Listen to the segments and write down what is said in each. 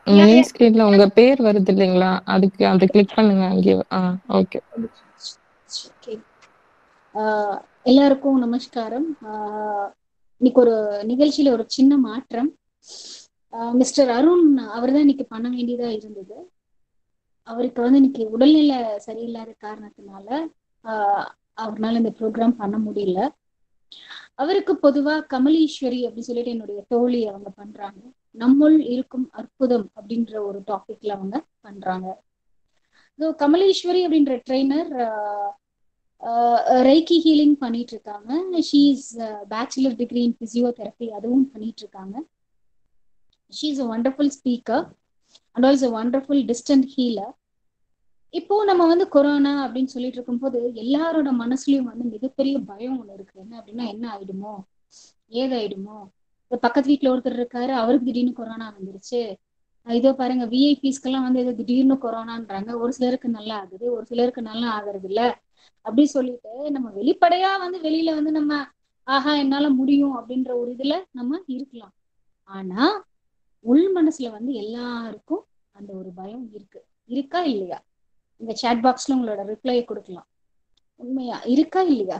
Main ஸ்க்ரீன்ல உங்க பேர் வருது இல்லைங்களா? அதுக்கு அத கிளிக் பண்ணுங்க அங்கேயே. ஆ ஓகே. ஓகே. ஆ எல்லாருக்கும் நமஸ்காரம். ஆ இன்னைக்கு ஒரு நிகழ்ச்சியில ஒரு சின்ன மாற்றம். ஆ மிஸ்டர் அருண் அவர் தான் இன்னைக்கு பண்ண வேண்டியதா இருந்தது. அவருக்கு வந்து இன்னைக்கு உடல்நிலை சரியில்லாத காரணத்தினால ஆ அவர்னால இந்த ப்ரோக்ராம் பண்ண முடியல. அவருக்கு பொதுவா கமலீஸ்வரி அப்படின்னு சொல்லிட்டு என்னுடைய தோழி அவங்க பண்றாங்க. நம்முள் இருக்கும் அற்புதம் அப்படின்ற ஒரு டாபிக்ல அவங்க பண்றாங்க. ஸோ கமலீஸ்வரி அப்படின்ற ட்ரெயினர் ரைக்கி ஹீலிங் பண்ணிட்டு இருக்காங்க she is bachelor degree in physiotherapy அதுவும் பண்ணிட்டு இருக்காங்க she is a wonderful speaker and also wonderful distant healer இப்போ நம்ம வந்து கொரோனா அப்படின்னு சொல்லிட்டு இருக்கும்போது எல்லாரோட மனசுலயும் வந்து மிகப்பெரிய பயம் ஒண்ணு இருக்கு என்ன அப்படின்னா என்ன ஆயிடுமோ ஏதாயிடுமோ இப்போ பக்கத்து வீட்டுல ஒருத்தர் இருக்காரு அவருக்கு திடீர்னு கொரோனா வந்துருச்சு இதோ பாருங்க விஐபிஸ்க்கெல்லாம் வந்து ஏதோ திடீர்னு கொரோனான்றாங்க ஒரு சிலருக்கு நல்லா ஆகுது ஒரு சிலருக்கு நல்லா ஆகுறது இல்ல அப்படி சொல்லிட்டு நம்ம வெளிப்படையா வந்து வெளியில வந்து நம்ம ஆஹா என்னால முடியும் அப்படின்ற ஒரு இதுல நம்ம இருக்கலாம் ஆனா உள் மனசுல வந்து எல்லாருக்கும் அந்த ஒரு பயம் இருக்கு இருக்கா இல்லையா இந்த சாட் பாக்ஸ்ல உங்களோட ரிப்ளையை கொடுக்கலாம் உண்மையா இருக்கா இல்லையா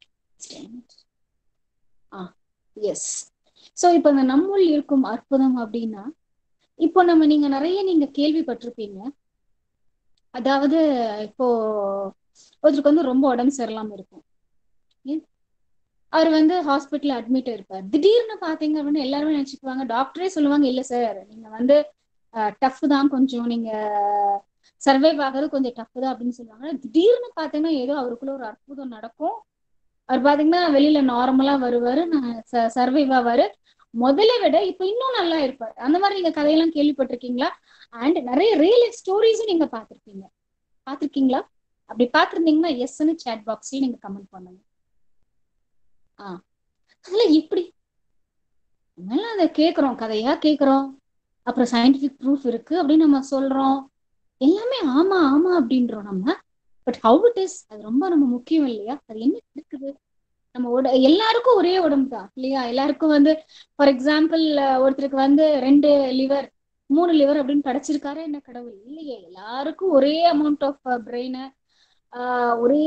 ஆ எஸ் ஸோ இப்போ இந்த நம்முள் இருக்கும் அற்புதம் அப்படின்னா இப்போ நம்ம நீங்க நிறைய நீங்க கேள்விப்பட்டிருப்பீங்க அதாவது இப்போ ஒருத்தருக்கு வந்து ரொம்ப உடம்பு சரியில்லாம இருக்கும் அவர் வந்து ஹாஸ்பிட்டல் அட்மிட் இருப்பார் திடீர்னு பாத்தீங்க அப்படின்னு எல்லாருமே நினைச்சுக்குவாங்க டாக்டரே சொல்லுவாங்க இல்ல சார் நீங்க வந்து டஃப் தான் கொஞ்சம் நீங்க சர்வைவ் ஆகிறது கொஞ்சம் டஃப் தான் அப்படின்னு சொல்லுவாங்க திடீர்னு பாத்தீங்கன்னா ஏதோ அவருக்குள்ள ஒரு அற்புதம் நடக்கும் அவர் பாத்தீங்கன்னா வெளியில நார்மலா வருவாரு நான் சர்வைவ் ஆவாரு முதல்ல விட இப்ப இன்னும் நல்லா இருப்பாரு அந்த மாதிரி நீங்க கதையெல்லாம் கேள்விப்பட்டிருக்கீங்களா அண்ட் நிறைய ரியல் லைஃப் ஸ்டோரிஸும் நீங்க பாத்திருக்கீங்க பாத்திருக்கீங்களா அப்படி பாத்திருந்தீங்கன்னா எஸ்ன்னு சேட் பாக்ஸ்ல நீங்க கமெண்ட் பண்ணுங்க ஆ அதுல எப்படி அதனால அதை கேட்குறோம் கதையா கேட்குறோம் அப்புறம் சயின்டிபிக் ப்ரூஃப் இருக்கு அப்படின்னு நம்ம சொல்றோம் எல்லாமே ஆமா ஆமா அப்படின்றோம் நம்ம பட் ஹவு இட் இஸ் அது ரொம்ப நம்ம முக்கியம் இல்லையா அது என்ன இருக்குது நம்ம உட எல்லாருக்கும் ஒரே உடம்பு தான் இல்லையா எல்லாருக்கும் வந்து ஃபார் எக்ஸாம்பிள் ஒருத்தருக்கு வந்து ரெண்டு லிவர் மூணு லிவர் அப்படின்னு படைச்சிருக்காரு என்ன கடவுள் இல்லையே எல்லாருக்கும் ஒரே அமௌண்ட் ஆஃப் பிரெயின் ஒரே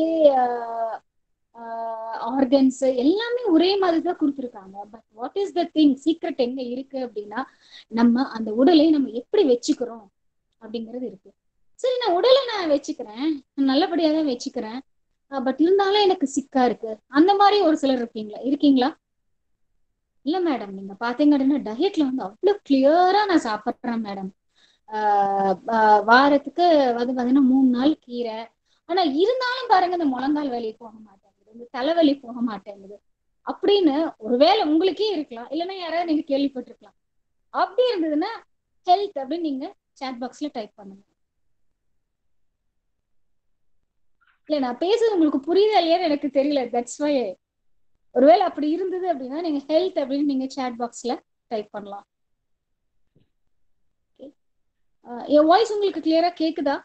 ஆர்கன்ஸ் எல்லாமே ஒரே மாதிரி தான் கொடுத்துருக்காங்க but what is the thing secret எங்க இருக்கு அப்படின்னா நம்ம அந்த உடலை நம்ம எப்படி வச்சுக்கிறோம் அப்படிங்கிறது இருக்கு சரி நான் உடலை நான் வச்சுக்கிறேன் நல்லபடியா தான் வச்சுக்கிறேன் பட் இருந்தாலும் எனக்கு சிக்கா இருக்கு அந்த மாதிரி ஒரு சிலர் இருக்கீங்களா இருக்கீங்களா இல்ல மேடம் நீங்க பாத்தீங்க அப்படின்னா டயட்ல வந்து அவ்வளவு கிளியரா நான் சாப்பிட்றேன் மேடம் வாரத்துக்கு வந்து பாத்தீங்கன்னா மூணு நாள் கீரை ஆனா இருந்தாலும் பாருங்க இந்த முழங்கால் வலி போக மாட்டேங்குது இந்த தலைவலி போக மாட்டேங்குது அப்படின்னு ஒருவேளை உங்களுக்கே இருக்கலாம் இல்லைன்னா யாராவது நீங்க கேள்விப்பட்டிருக்கலாம் அப்படி இருந்ததுன்னா ஹெல்த் அப்படின்னு நீங்க சாட் பாக்ஸ்ல டைப் பண்ணுங்க இல்ல நான் பேசுறது உங்களுக்கு புரியுதா இல்லையான்னு எனக்கு தெரியல தட்ஸ் வை ஒருவேளை அப்படி இருந்தது அப்படின்னா நீங்க ஹெல்த் அப்படின்னு நீங்க சாட் பாக்ஸ்ல டைப் பண்ணலாம் என் வாய்ஸ் உங்களுக்கு கிளியரா கேக்குதா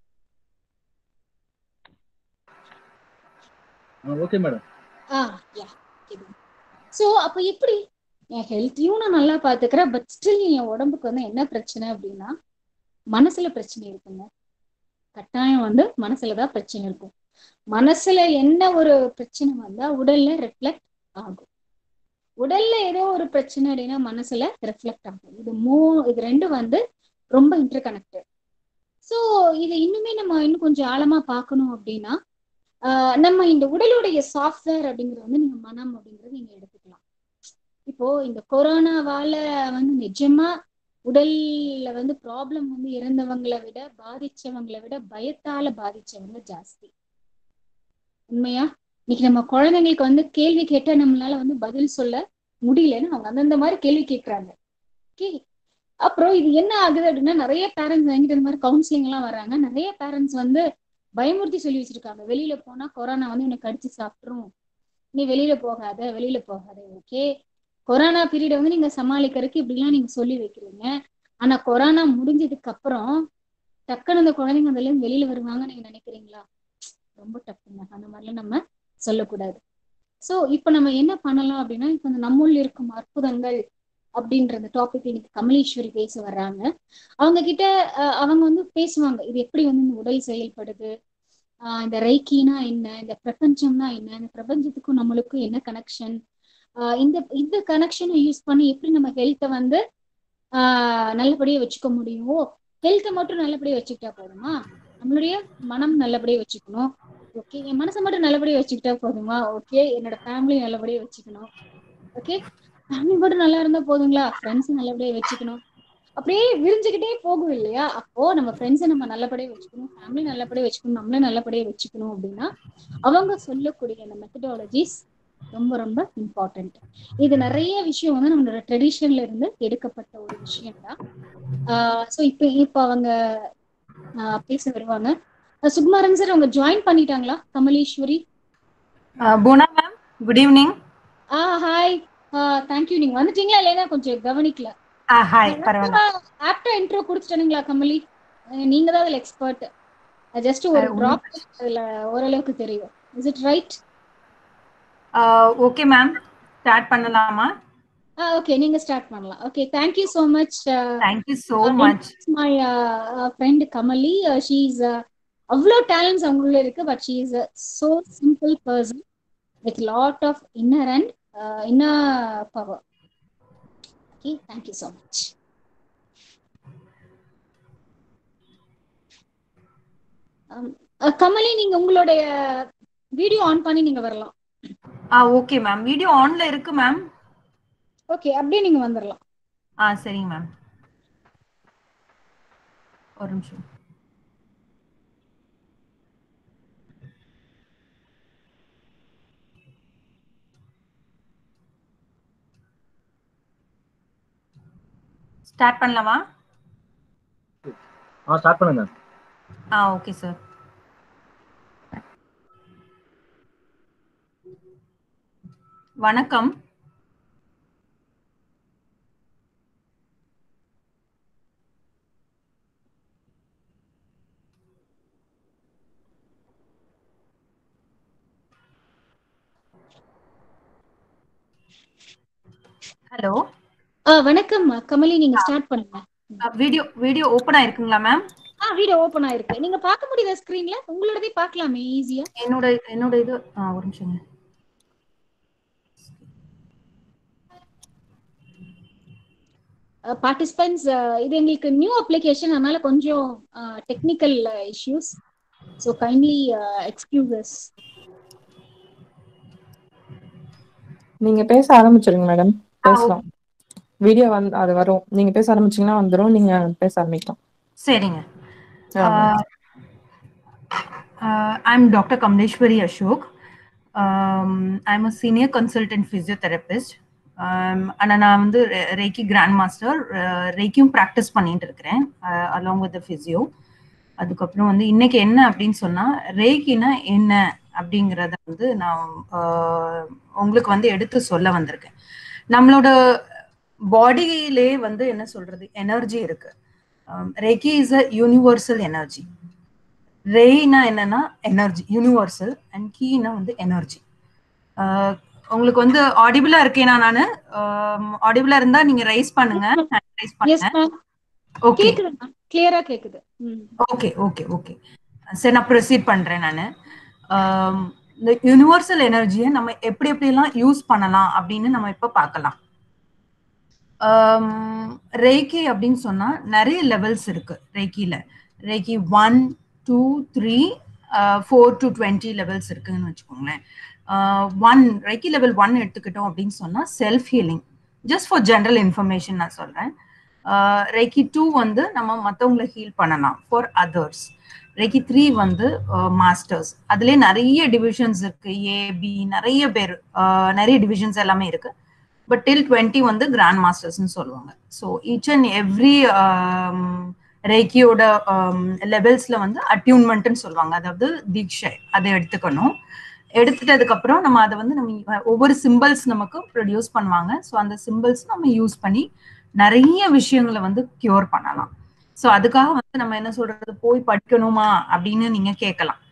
okay madam ah yeah so அப்போ எப்படி என் ஹெல்த்தையும் நான் நல்லா பார்த்துக்கிறேன் பட் ஸ்டில் என் உடம்புக்கு வந்து என்ன பிரச்சனை அப்படின்னா மனசுல பிரச்சனை இருக்குங்க கட்டாயம் வந்து மனசுல தான் பிரச்சனை இருக்கும் மனசுல என்ன ஒரு பிரச்சனை வந்தா உடல்ல ரிஃப்ளெக்ட் ஆகும் உடல்ல ஏதோ ஒரு பிரச்சனை அப்படின்னா மனசுல ரிஃப்ளெக்ட் ஆகும் இது மூ இது ரெண்டும் வந்து ரொம்ப இன்டர் கனெக்டட் ஸோ இது இன்னுமே நம்ம இன்னும் கொஞ்சம் ஆழமா பார்க்கணும் அப்படின்னா நம்ம இந்த உடலுடைய சாஃப்ட்வேர் அப்படிங்கிறது வந்து நீங்க மனம் அப்படிங்கிறது நீங்க எடுத்துக்கலாம் இப்போ இந்த கொரோனாவால வந்து நிஜமா உடல்ல வந்து ப்ராப்ளம் வந்து இறந்தவங்களை விட பாதிச்சவங்களை விட பயத்தால பாதிச்சவங்க ஜாஸ்தி உண்மையா இன்னைக்கு நம்ம குழந்தைங்களுக்கு வந்து கேள்வி கேட்டா நம்மளால வந்து பதில் சொல்ல முடியலன்னு அவங்க அந்தந்த மாதிரி கேள்வி கேட்கறாங்க ஓகே அப்புறம் இது என்ன ஆகுது அப்படின்னா நிறைய பேரண்ட்ஸ் வாங்கிட்டு இந்த மாதிரி கவுன்சிலிங் எல்லாம் வர்றாங்க நிறைய பேரண்ட்ஸ் வந்து பயமுறுத்தி சொல்லி வச்சிருக்காங்க வெளியில போனா கொரோனா வந்து உன்னை கடிச்சு சாப்பிட்டுரும் நீ வெளியில போகாத வெளியில போகாத ஓகே கொரோனா பீரியட் வந்து நீங்க சமாளிக்கிறதுக்கு இப்படிலாம் நீங்க சொல்லி வைக்கிறீங்க ஆனா கொரோனா முடிஞ்சதுக்கு அப்புறம் டக்குன்னு அந்த குழந்தைங்க அதுல இருந்து வெளியில வருவாங்கன்னு நீங்க நினைக்கிறீங்களா ரொம்ப டப்புங்க அந்த மாதிரிலாம் நம்ம சொல்லக்கூடாது ஸோ இப்போ நம்ம என்ன பண்ணலாம் அப்படின்னா இப்போ இந்த நம்முள் இருக்கும் அற்புதங்கள் அப்படின்ற அந்த டாபிக் இன்னைக்கு கமலேஸ்வரி பேச வர்றாங்க அவங்க கிட்ட அஹ், அவங்க வந்து பேசுவாங்க இது எப்படி வந்து இந்த உடல் செயல்படுது ஆஹ் இந்த ரைக்கினா என்ன இந்த பிரபஞ்சம்னா என்ன இந்த பிரபஞ்சத்துக்கும் நம்மளுக்கும் என்ன கனெக்ஷன் இந்த இந்த கனெக்ஷனை யூஸ் பண்ணி எப்படி நம்ம ஹெல்த்தை வந்து ஆஹ் நல்லபடியா வச்சுக்க முடியுமோ ஹெல்த்தை மட்டும் நல்லபடியா வச்சுக்கிட்டா போதுமா நம்மளுடைய மனம் நல்லபடியா வச்சுக்கணும் ஓகே என் மனசை மட்டும் நல்லபடியா வச்சுக்கிட்டா போதுமா ஓகே என்னோட ஃபேமிலி நல்லபடியா வச்சுக்கணும் ஓகே ஃபேமிலி மட்டும் நல்லா இருந்தா போதுங்களா ஃப்ரெண்ட்ஸ் நல்லபடியா வச்சுக்கணும் அப்படியே விரிஞ்சுக்கிட்டே போகும் இல்லையா அப்போ நம்ம ஃப்ரெண்ட்ஸை நம்ம நல்லபடியா வச்சுக்கணும் ஃபேமிலி நல்லபடியா வச்சுக்கணும் நம்மளே நல்லபடியா வச்சுக்கணும் அப்படின்னா அவங்க சொல்லக்கூடிய அந்த மெத்தடாலஜிஸ் ரொம்ப ரொம்ப இம்பார்ட்டன்ட் இது நிறைய விஷயம் வந்து நம்மளோட ட்ரெடிஷன்ல இருந்து எடுக்கப்பட்ட ஒரு விஷயம் தான் ஸோ இப்போ இப்போ அவங்க ஆஹ் பேச வருவாங்க அஹ் சுகுமாரன் சார் அவங்க ஜாயின் பண்ணிட்டாங்களா Kamaleswari Poona ma'am good evening ah hi thank you நீங்க வந்துட்டீங்களா இல்லையா கொஞ்சம் கவனிக்கல ஹாய் பரவாயில்ல ஆப்டா இன்ட்ரோ குடுத்துட்டீங்களா கமலி அஹ் நீங்க தான் அதுல எக்ஸ்பர்ட் ஜஸ்ட் ஒரு அஹ் டிராப் அதுல ஓரளவுக்கு தெரியும் is it right okay ma'am start பண்ணலாமா ஆ ஓகே நீங்க ஸ்டார்ட் பண்ணலாம் okay thank you so much thank you so much my friend Kamali she is அவ்வளோ டேலண்ட்ஸ் அவங்களுள்ள இருக்கு but she is so simple person with lot of inner and inner power okay thank you so much Kamali நீங்க உங்களுடைய video on பண்ணி நீங்க வரலாம் ஆ okay ma'am video ஆன்ல இருக்கு மேம் ஓகே அப்படியே நீங்க வந்துடலாம் ஆ சரிங்க மேம் ஒரு நிமிஷம் ஸ்டார்ட் பண்ணலாமா ஆ ஸ்டார்ட் பண்ணுங்க ஆ ஓகே சார் வணக்கம் ஹலோ ஆ வணக்கம் கமலி நீங்க ஸ்டார்ட் பண்ணுங்க வீடியோ வீடியோ ஓப்பன் ஆயிருக்குங்களா மேம் ஆ வீடியோ ஓபன் ஆயிருக்கு நீங்க பார்க்க முடியுதா ஸ்கிரீன்ல உங்களோடதே பார்க்கலாமே ஈஸியா என்னோட என்னோட இது ஆ ஒரு நிமிஷங்க பார்ட்டிசிபென்ட்ஸ் இது எங்களுக்கு நியூ அப்ளிகேஷன் அதனால கொஞ்சம் technical issues so kindly excuses நீங்க பேச ஆரம்பிச்சிருங்க மேடம் பேசலாம் வீடியோ வந்து அது வரும் நீங்க பேச ஆரம்பிச்சீங்கன்னா வந்துரும் நீங்க பேச ஆரம்பிக்கலாம் சரிங்க ஆமா. Uh, I'm Dr. Kamleshwari Ashok. Um, I'm a senior consultant physiotherapist. Um, and நான் வந்து ரேக்கி கிராண்ட் மாஸ்டர் ரேக்கியும் ப்ராக்டிஸ் பண்ணிட்டு இருக்கிறேன் அலாங் வித் ஃபிசியோ அதுக்கப்புறம் வந்து இன்னைக்கு என்ன அப்படின்னு சொன்னா ரேக்கினா என்ன அப்படிங்கிறத வந்து நான் uh, உங்களுக்கு வந்து எடுத்து சொல்ல வந்திருக்கேன் நம்மளோட பாடியிலே வந்து என்ன சொல்றது எனர்ஜி இருக்கு reiki is a universal energy ரேனா என்னன்னா எனர்ஜி யூனிவர்சல் அண்ட் கீனா வந்து எனர்ஜி உங்களுக்கு வந்து ஆடிபிளா இருக்கேனா நானு ஆடிபிளா இருந்தா நீங்க ரைஸ் பண்ணுங்க ரைஸ் எஸ் பண்ணுங்க மேம் ஓகே கேக்குது மேம் கிளியரா கேக்குது ம் ஓகே ஓகே ஓகே சரி நான் ப்ரொசீட் பண்றேன் நான் இந்த யூனிவர்சல் எனர்ஜியை நம்ம எப்படி எப்படிலாம் யூஸ் பண்ணலாம் அப்படின்னு நம்ம இப்ப பார்க்கலாம் ரேக்கி அப்படின்னு சொன்னா நிறைய லெவல்ஸ் இருக்கு ரேக்கில reiki one two three four to twenty levels இருக்குன்னு வச்சுக்கோங்களேன் ஒன் ரேக்கி லெவல் ஒன் எடுத்துக்கிட்டோம் அப்படின்னு சொன்னா self healing just for general information நான் சொல்றேன் ரேக்கி டூ வந்து நம்ம மற்றவங்களை ஹீல் பண்ணலாம் ஃபார் அதர்ஸ் ரேக்கி த்ரீ வந்து மாஸ்டர்ஸ் அதுலேயே நிறைய டிவிஷன்ஸ் இருக்கு ஏபி நிறைய பேர் uh, நிறைய டிவிஷன்ஸ் எல்லாமே இருக்கு பட் டில் டுவெண்ட்டி வந்து கிராண்ட் மாஸ்டர்ஸ்னு சொல்லுவாங்க ஸோ ஈச் அண்ட் எவ்ரி ரேக்கியோட லெவல்ஸ்ல வந்து அட்யூன்மெண்ட்னு சொல்லுவாங்க அதாவது தீக்ஷை அதை எடுத்துக்கணும் எடுத்துட்டதுக்கு அப்புறம் நம்ம அதை வந்து நம்ம ஒவ்வொரு சிம்பிள்ஸ் நமக்கு ப்ரொடியூஸ் பண்ணுவாங்க ஸோ அந்த சிம்பிள்ஸ் நம்ம யூஸ் பண்ணி நிறைய விஷயங்களை வந்து கியூர் பண்ணலாம் ஸோ அதுக்காக வந்து நம்ம என்ன சொல்றது போய் படிக்கணுமா அப்படின்னு நீங்க கேட்கலாம்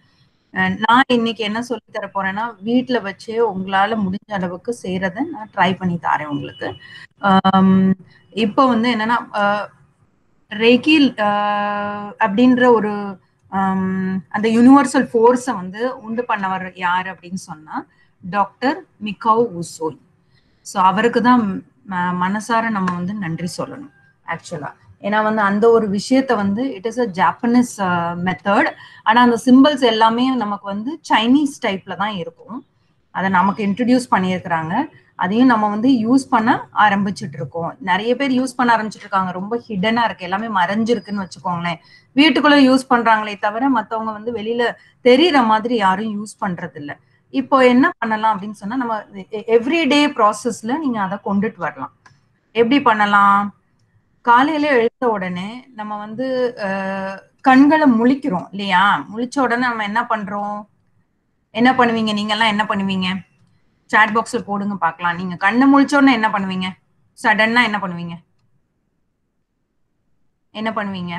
அஹ் நான் இன்னைக்கு என்ன சொல்லி தர போறேன்னா வீட்ல வச்சு உங்களால முடிஞ்ச அளவுக்கு செய்யறத நான் ட்ரை பண்ணி தரேன் உங்களுக்கு ஆம், இப்போ வந்து என்னன்னா ரேக்கி அப்படின்ற ஒரு ஆம், அந்த யூனிவர்சல் ஃபோர்ஸை வந்து உண்டு பண்ணவர் யார் அப்படின்னு சொன்னா டாக்டர் மிகவ் உசோய் ஸோ அவருக்கு தான் ம- மனசார நம்ம வந்து நன்றி சொல்லணும் ஆக்சுவலா ஏன்னா வந்து அந்த ஒரு விஷயத்த வந்து it is a Japanese method ஆனா அந்த சிம்பிள்ஸ் எல்லாமே நமக்கு வந்து சைனீஸ் டைப்ல தான் இருக்கும் அதை நமக்கு இன்ட்ரடியூஸ் பண்ணியிருக்கிறாங்க அதையும் நம்ம வந்து யூஸ் பண்ண ஆரம்பிச்சுட்டு இருக்கோம் நிறைய பேர் யூஸ் பண்ண ஆரம்பிச்சிட்டு இருக்காங்க ரொம்ப ஹிடனா இருக்கு எல்லாமே மறைஞ்சிருக்குன்னு வச்சுக்கோங்களேன் வீட்டுக்குள்ள யூஸ் பண்றாங்களே தவிர மத்தவங்க வந்து வெளியில தெரியற மாதிரி யாரும் யூஸ் பண்றது இல்ல இப்போ என்ன பண்ணலாம் அப்படின்னு சொன்னா நம்ம எவ்ரிடே ப்ராசஸ்ல நீங்க அதை கொண்டுட்டு வரலாம் எப்படி பண்ணலாம் காலையில எழுந்த உடனே நம்ம வந்து அஹ், கண்களை முழிக்கிறோம் இல்லையா முழிச்ச உடனே நம்ம என்ன பண்றோம் என்ன பண்ணுவீங்க நீங்க எல்லாம் என்ன பண்ணுவீங்க சாட் பாக்ஸ்ல போடுங்க பார்க்கலாம் நீங்க கண்ணை முழிச்ச உடனே என்ன பண்ணுவீங்க சடன்னா என்ன பண்ணுவீங்க என்ன பண்ணுவீங்க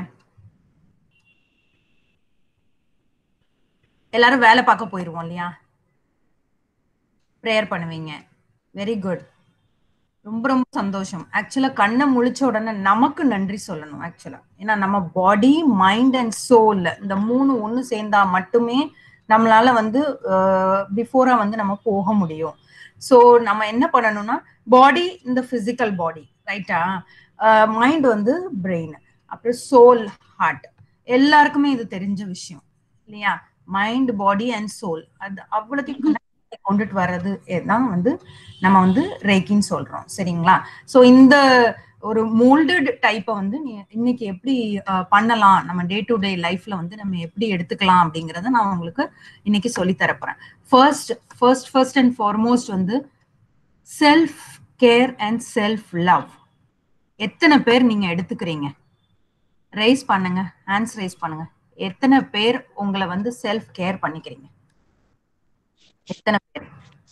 எல்லாரும் வேலை பார்க்க போயிருவோம் இல்லையா ப்ரேயர் பண்ணுவீங்க வெரி குட் ரொம்ப ரொம்ப சந்தோஷம் ஆக்சுவலா கண்ணை முழிச்ச உடனே நமக்கு நன்றி சொல்லணும் ஆக்சுவலா ஏன்னா நம்ம பாடி மைண்ட் அண்ட் சோல் இந்த மூணு ஒண்ணு சேர்ந்தா மட்டுமே நம்மளால வந்து பிஃபோரா வந்து நம்ம போக முடியும் ஸோ நம்ம என்ன பண்ணணும்னா பாடி இந்த பிசிக்கல் பாடி ரைட்டா மைண்ட் வந்து பிரெயின் அப்புறம் சோல் ஹார்ட் எல்லாருக்குமே இது தெரிஞ்ச விஷயம் இல்லையா மைண்ட் பாடி அண்ட் சோல் அது அவ்வளோத்தையும் connect பண்ணி கொண்டுட்டு வர்றது தான் வந்து நம்ம வந்து ரேக்கின்னு சொல்றோம் சரிங்களா ஸோ இந்த ஒரு மோல்டட் டைப்பை வந்து நீ இன்னைக்கு எப்படி அஹ், பண்ணலாம் நம்ம டே டு டே லைஃப்ல வந்து நம்ம எப்படி எடுத்துக்கலாம் அப்படிங்கறத நான் உங்களுக்கு இன்னைக்கு சொல்லி தரப்போறேன் first first first and foremost வந்து self care and self love எத்தனை பேர் நீங்க எடுத்துக்கிறீங்க ரைஸ் பண்ணுங்க ஹேண்ட்ஸ் ரைஸ் பண்ணுங்க எத்தனை பேர் உங்களை வந்து செல்ஃப் கேர் பண்ணிக்கிறீங்க எத்தனை பேர்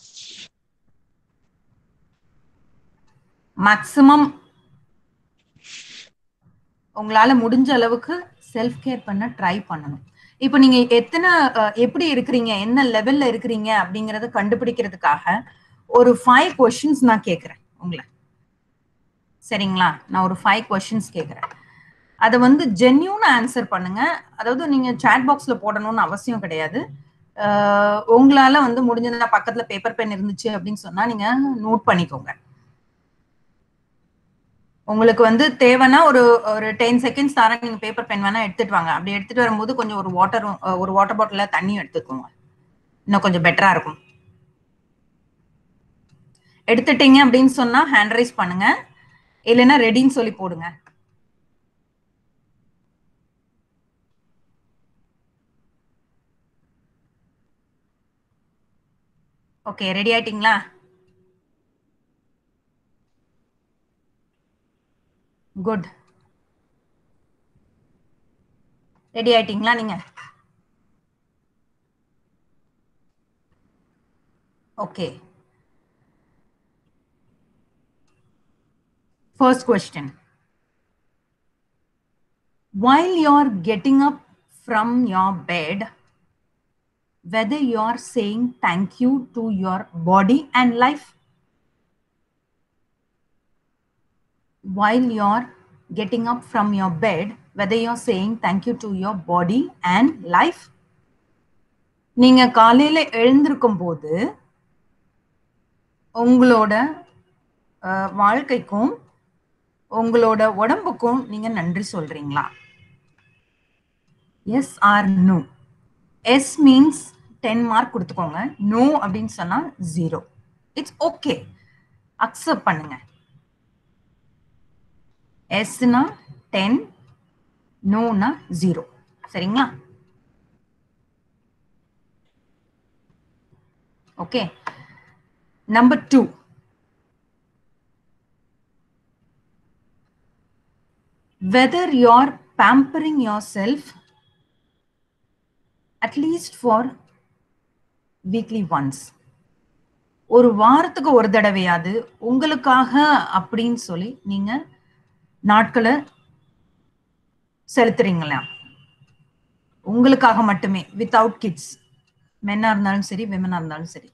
மேக்சிமம் உங்களால முடிஞ்ச அளவுக்கு செல்ஃப் கேர் பண்ண ட்ரை பண்ணணும் இப்போ நீங்க எத்தனை அஹ், எப்படி இருக்கிறீங்க என்ன லெவல்ல இருக்கிறீங்க அப்படிங்கறத கண்டுபிடிக்கிறதுக்காக ஒரு ஃபைவ் கொஸ்டின்ஸ் நான் கேட்கிறேன் உங்களை சரிங்களா நான் ஒரு ஃபைவ் கொஸ்டின்ஸ் கேட்கிறேன் அதை வந்து ஜென்யூன் ஆன்சர் பண்ணுங்க அதாவது நீங்க சாட் பாக்ஸ்ல போடணும்னு அவசியம் கிடையாது அஹ், உங்களால வந்து முடிஞ்சதுன்னா பக்கத்துல பேப்பர் பென் இருந்துச்சு அப்படின்னு சொன்னா நீங்க நோட் பண்ணிக்கோங்க உங்களுக்கு வந்து தேவைன்னா ஒரு ஒரு டென் செகண்ட்ஸ் தரேன் நீங்க பேப்பர் பென் வேணா எடுத்துட்டு வாங்க அப்படி எடுத்துட்டு வரும்போது கொஞ்சம் ஒரு வாட்டர் ஒரு வாட்டர் பாட்டில தண்ணி எடுத்துக்கோங்க இன்னும் கொஞ்சம் பெட்டரா இருக்கும் எடுத்துட்டீங்க அப்படின்னு சொன்னா ஹேண்ட் ரைஸ் பண்ணுங்க இல்லைன்னா ரெடின்னு சொல்லி போடுங்க ஓகே ரெடி ஆயிட்டீங்களா குட் ரெடி ஆயிட்டீங்களா நீங்க okay First question. While you're getting up from your bed, whether you're saying thank you to your body and life, while you're getting up from your bed, whether you're saying thank you to your body and life, நீங்க காலையில எழுந்திருக்கும் போது உங்களோட அஹ், வாழ்க்கைக்கும் உங்களோட உடம்புக்கும் நீங்க நன்றி சொல்றீங்களா yes or no yes means ten mark கொடுத்துக்கோங்க நோ அப்படின்னு சொன்னா ஜீரோ இட்ஸ் ஓகே அக்செப்ட் பண்ணுங்க எஸ்னா டென் நோனா ஜீரோ சரிங்களா okay number two whether you're pampering yourself at least for weekly once ஒரு வாரத்துக்கு ஒரு தடவையாவது உங்களுக்காக அப்படின்னு சொல்லி நீங்க நாட்களை செலுத்துறீங்களா உங்களுக்காக மட்டுமே வித்தவுட் கிட்ஸ் மென்னா இருந்தாலும் சரி விமனா இருந்தாலும் சரி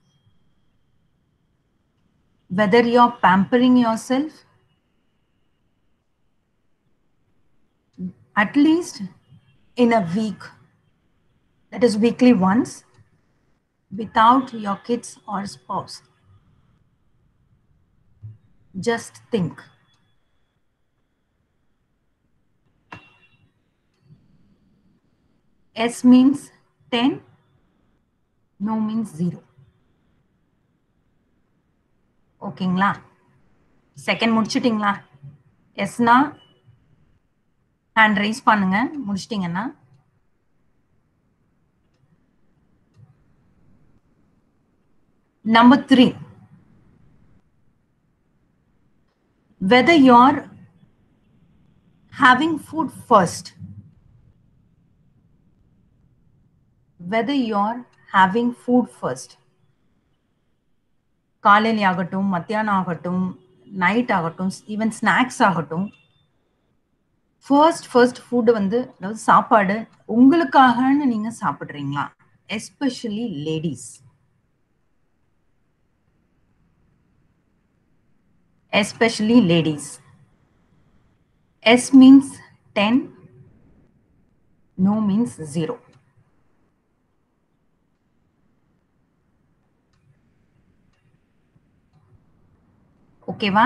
whether you are pampering yourself at least in a week, that is weekly once, without your kids or spouse. Just think. S means 10, no means 0. ஓகேங்களா செகண்ட் முடிச்சிட்டிங்களா எஸ்னா ஹேண்ட் ரைஸ் பண்ணுங்க முடிச்சிட்டிங்கன்னா number three whether you're having food first whether you're having food first காலையில ஆகட்டும் மத்தியானம் ஆகட்டும் night ஆகட்டும் ஈவன் ஸ்நாக்ஸ் ஆகட்டும் ஃபர்ஸ்ட் ஃபர்ஸ்ட் ஃபுட் வந்து அதாவது சாப்பாடு உங்களுக்காகன்னு நீங்க சாப்பிடுறீங்களா especially ladies especially ladies. S means 10, no means 0. ஓகேவா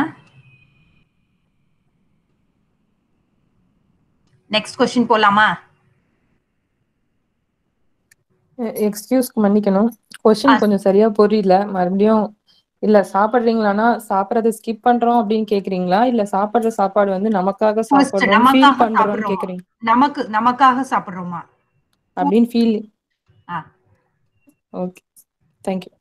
நெக்ஸ்ட் கொஸ்டின் போலாமா எக்ஸ்கியூஸ்க்கு மன்னிக்கணும் கொஸ்டின் கொஞ்சம் சரியா புரியல மறுபடியும் இல்ல சாப்பிடுறீங்களானா சாப்பிடறத ஸ்கிப் பண்றோம் அப்படின்னு கேக்குறீங்களா இல்ல சாப்பிடுற சாப்பாடு வந்து நமக்காக First, சாப்பிடுறோம் ஃபீல் நமக்காக பண்றோம்னு சாப்பிடுறோமா? கேக்குறீங்க நமக்கு நமக்காக சாப்பிடுறோமா அப்படின்னு ஃபீல் ஆ. Okay thank you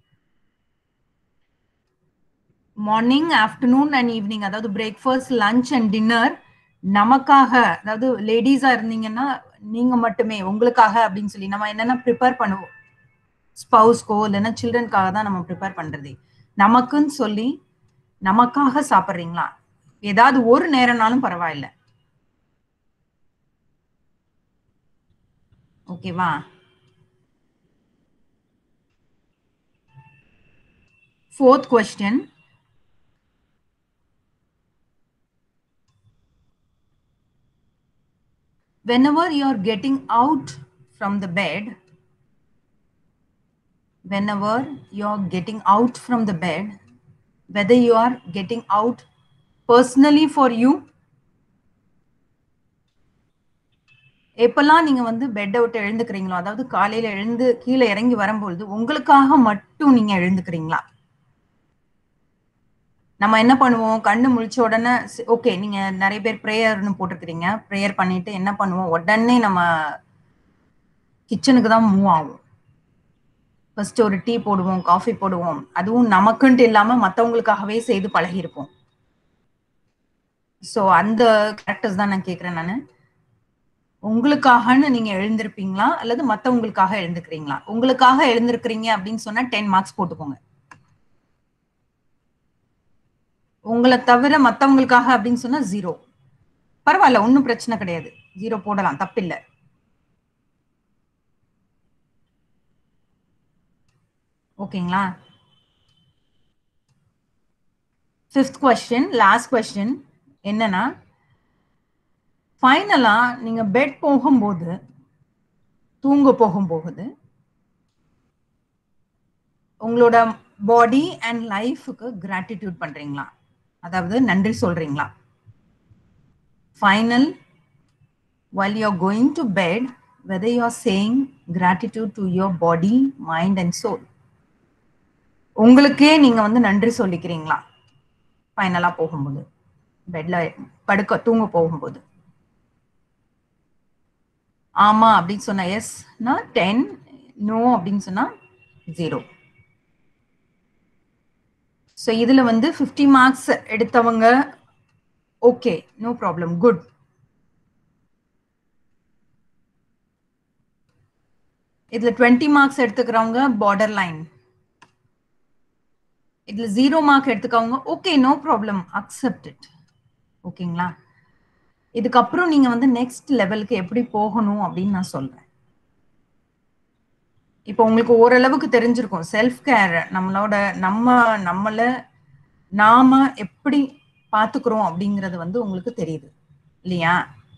morning afternoon and evening அதாவது பிரேக்ஃபாஸ்ட் லஞ்ச் அண்ட் டின்னர் நமக்காக அதாவது லேடிஸா இருந்தீங்கன்னா நீங்க மட்டுமே உங்களுக்காக அப்படின்னு சொல்லி நம்ம என்னென்ன ப்ரிப்பேர் பண்ணுவோம் ஸ்பவுஸ்க்கோ இல்லைன்னா சில்ட்ரனுக்காக தான் நம்ம ப்ரிப்பேர் பண்றது நமக்குன்னு சொல்லி நமக்காக சாப்பிட்றீங்களா ஏதாவது ஒரு நேரம்னாலும் பரவாயில்ல ஓகேவா fourth question whenever you're getting out from the bed whenever you're getting out from the bed whether you are getting out personally for you எப்பெல்லாம் நீங்க வந்து பெட்டை விட்டு எழுந்துக்கிறீங்களோ அதாவது காலையில எழுந்து கீழே இறங்கி வரும்பொழுது உங்களுக்காக மட்டும் நீங்க எழுந்துக்கிறீங்களா நம்ம என்ன பண்ணுவோம் கண்ணு முழிச்ச உடனே ஓகே நீங்க நிறைய பேர் ப்ரேயர்னு போட்டிருக்கிறீங்க ப்ரேயர் பண்ணிட்டு என்ன பண்ணுவோம் உடனே நம்ம கிச்சனுக்கு தான் மூவ் ஆகும் ஃபர்ஸ்ட் ஒரு டீ போடுவோம் காஃபி போடுவோம் அதுவும் நமக்குன்ட்டு இல்லாம மத்தவங்களுக்காகவே செய்து பழகியிருப்போம் ஸோ அந்த கேரக்டர்ஸ் தான் நான் கேட்குறேன் நான் உங்களுக்காகன்னு நீங்க எழுந்திருப்பீங்களா அல்லது மத்தவங்களுக்காக எழுந்துக்கிறீங்களா உங்களுக்காக எழுந்திருக்கிறீங்க அப்படின்னு சொன்னா டென் மார்க்ஸ் போட்டுக்கோங்க உங்களை தவிர மத்தவங்களுக்காக அப்படின்னு சொன்னா ஜீரோ பரவாயில்ல ஒன்றும் பிரச்சனை கிடையாது ஜீரோ போடலாம் தப்பில்லை ஓகேங்களா ஃபிஃப்த் கொஸ்டின் லாஸ்ட் கொஸ்டின் என்னன்னா ஃபைனலா நீங்க பெட் போகும்போது தூங்க போகும்போது உங்களோட பாடி அண்ட் லைஃபுக்கு கிராட்டிடியூட் பண்றீங்களா அதாவது நன்றி சொல்றீங்களா final while you're going to bed whether you're saying gratitude to your body mind and soul உங்களுக்கே நீங்க வந்து நன்றி சொல்லிக்கிறீங்களா ஃபைனலா போகும்போது பெட்ல படுக்க தூங்க போகும்போது ஆமா அப்படின்னு சொன்னா எஸ்னா டென் நோ அப்படின்னு சொன்னா ஜீரோ ஸோ இதுல வந்து ஃபிஃப்டி மார்க்ஸ் எடுத்தவங்க ஓகே நோ ப்ராப்ளம் குட் இதுல டுவெண்ட்டி மார்க்ஸ் எடுத்துக்கிறவங்க பார்டர் லைன் இதுல ஜீரோ மார்க் எடுத்துக்கவங்க okay no problem accept it ஓகேங்களா இதுக்கப்புறம் நீங்க வந்து நெக்ஸ்ட் லெவலுக்கு எப்படி போகணும் அப்படின்னு நான் சொல்றேன் இப்போ உங்களுக்கு ஓரளவுக்கு தெரிஞ்சிருக்கும் செல்ஃப் கேர் நம்மளோட நம்ம நம்மள நாம எப்படி பாத்துக்கிறோம் அப்படிங்கறது வந்து உங்களுக்கு தெரியுது இல்லையா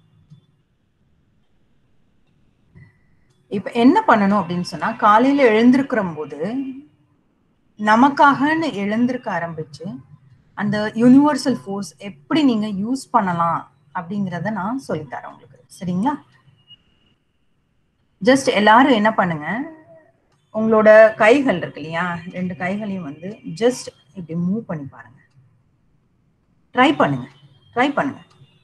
இப்ப என்ன பண்ணணும் அப்படின்னு சொன்னா காலையில எழுந்திருக்கிற போது நமக்காகன்னு எழுந்திருக்க ஆரம்பிச்சு அந்த யூனிவர்சல் ஃபோர்ஸ் எப்படி நீங்க யூஸ் பண்ணலாம் அப்படிங்கறத நான் சொல்லித்தரேன் உங்களுக்கு சரிங்களா ஜஸ்ட் எல்லாரும் என்ன பண்ணுங்க உங்களோட கைகள் இருக்கு இல்லையா ரெண்டு கைகளையும் வந்து ஜஸ்ட் இப்படி மூவ் பண்ணி பாருங்க ட்ரை பண்ணுங்க ட்ரை பண்ணுங்க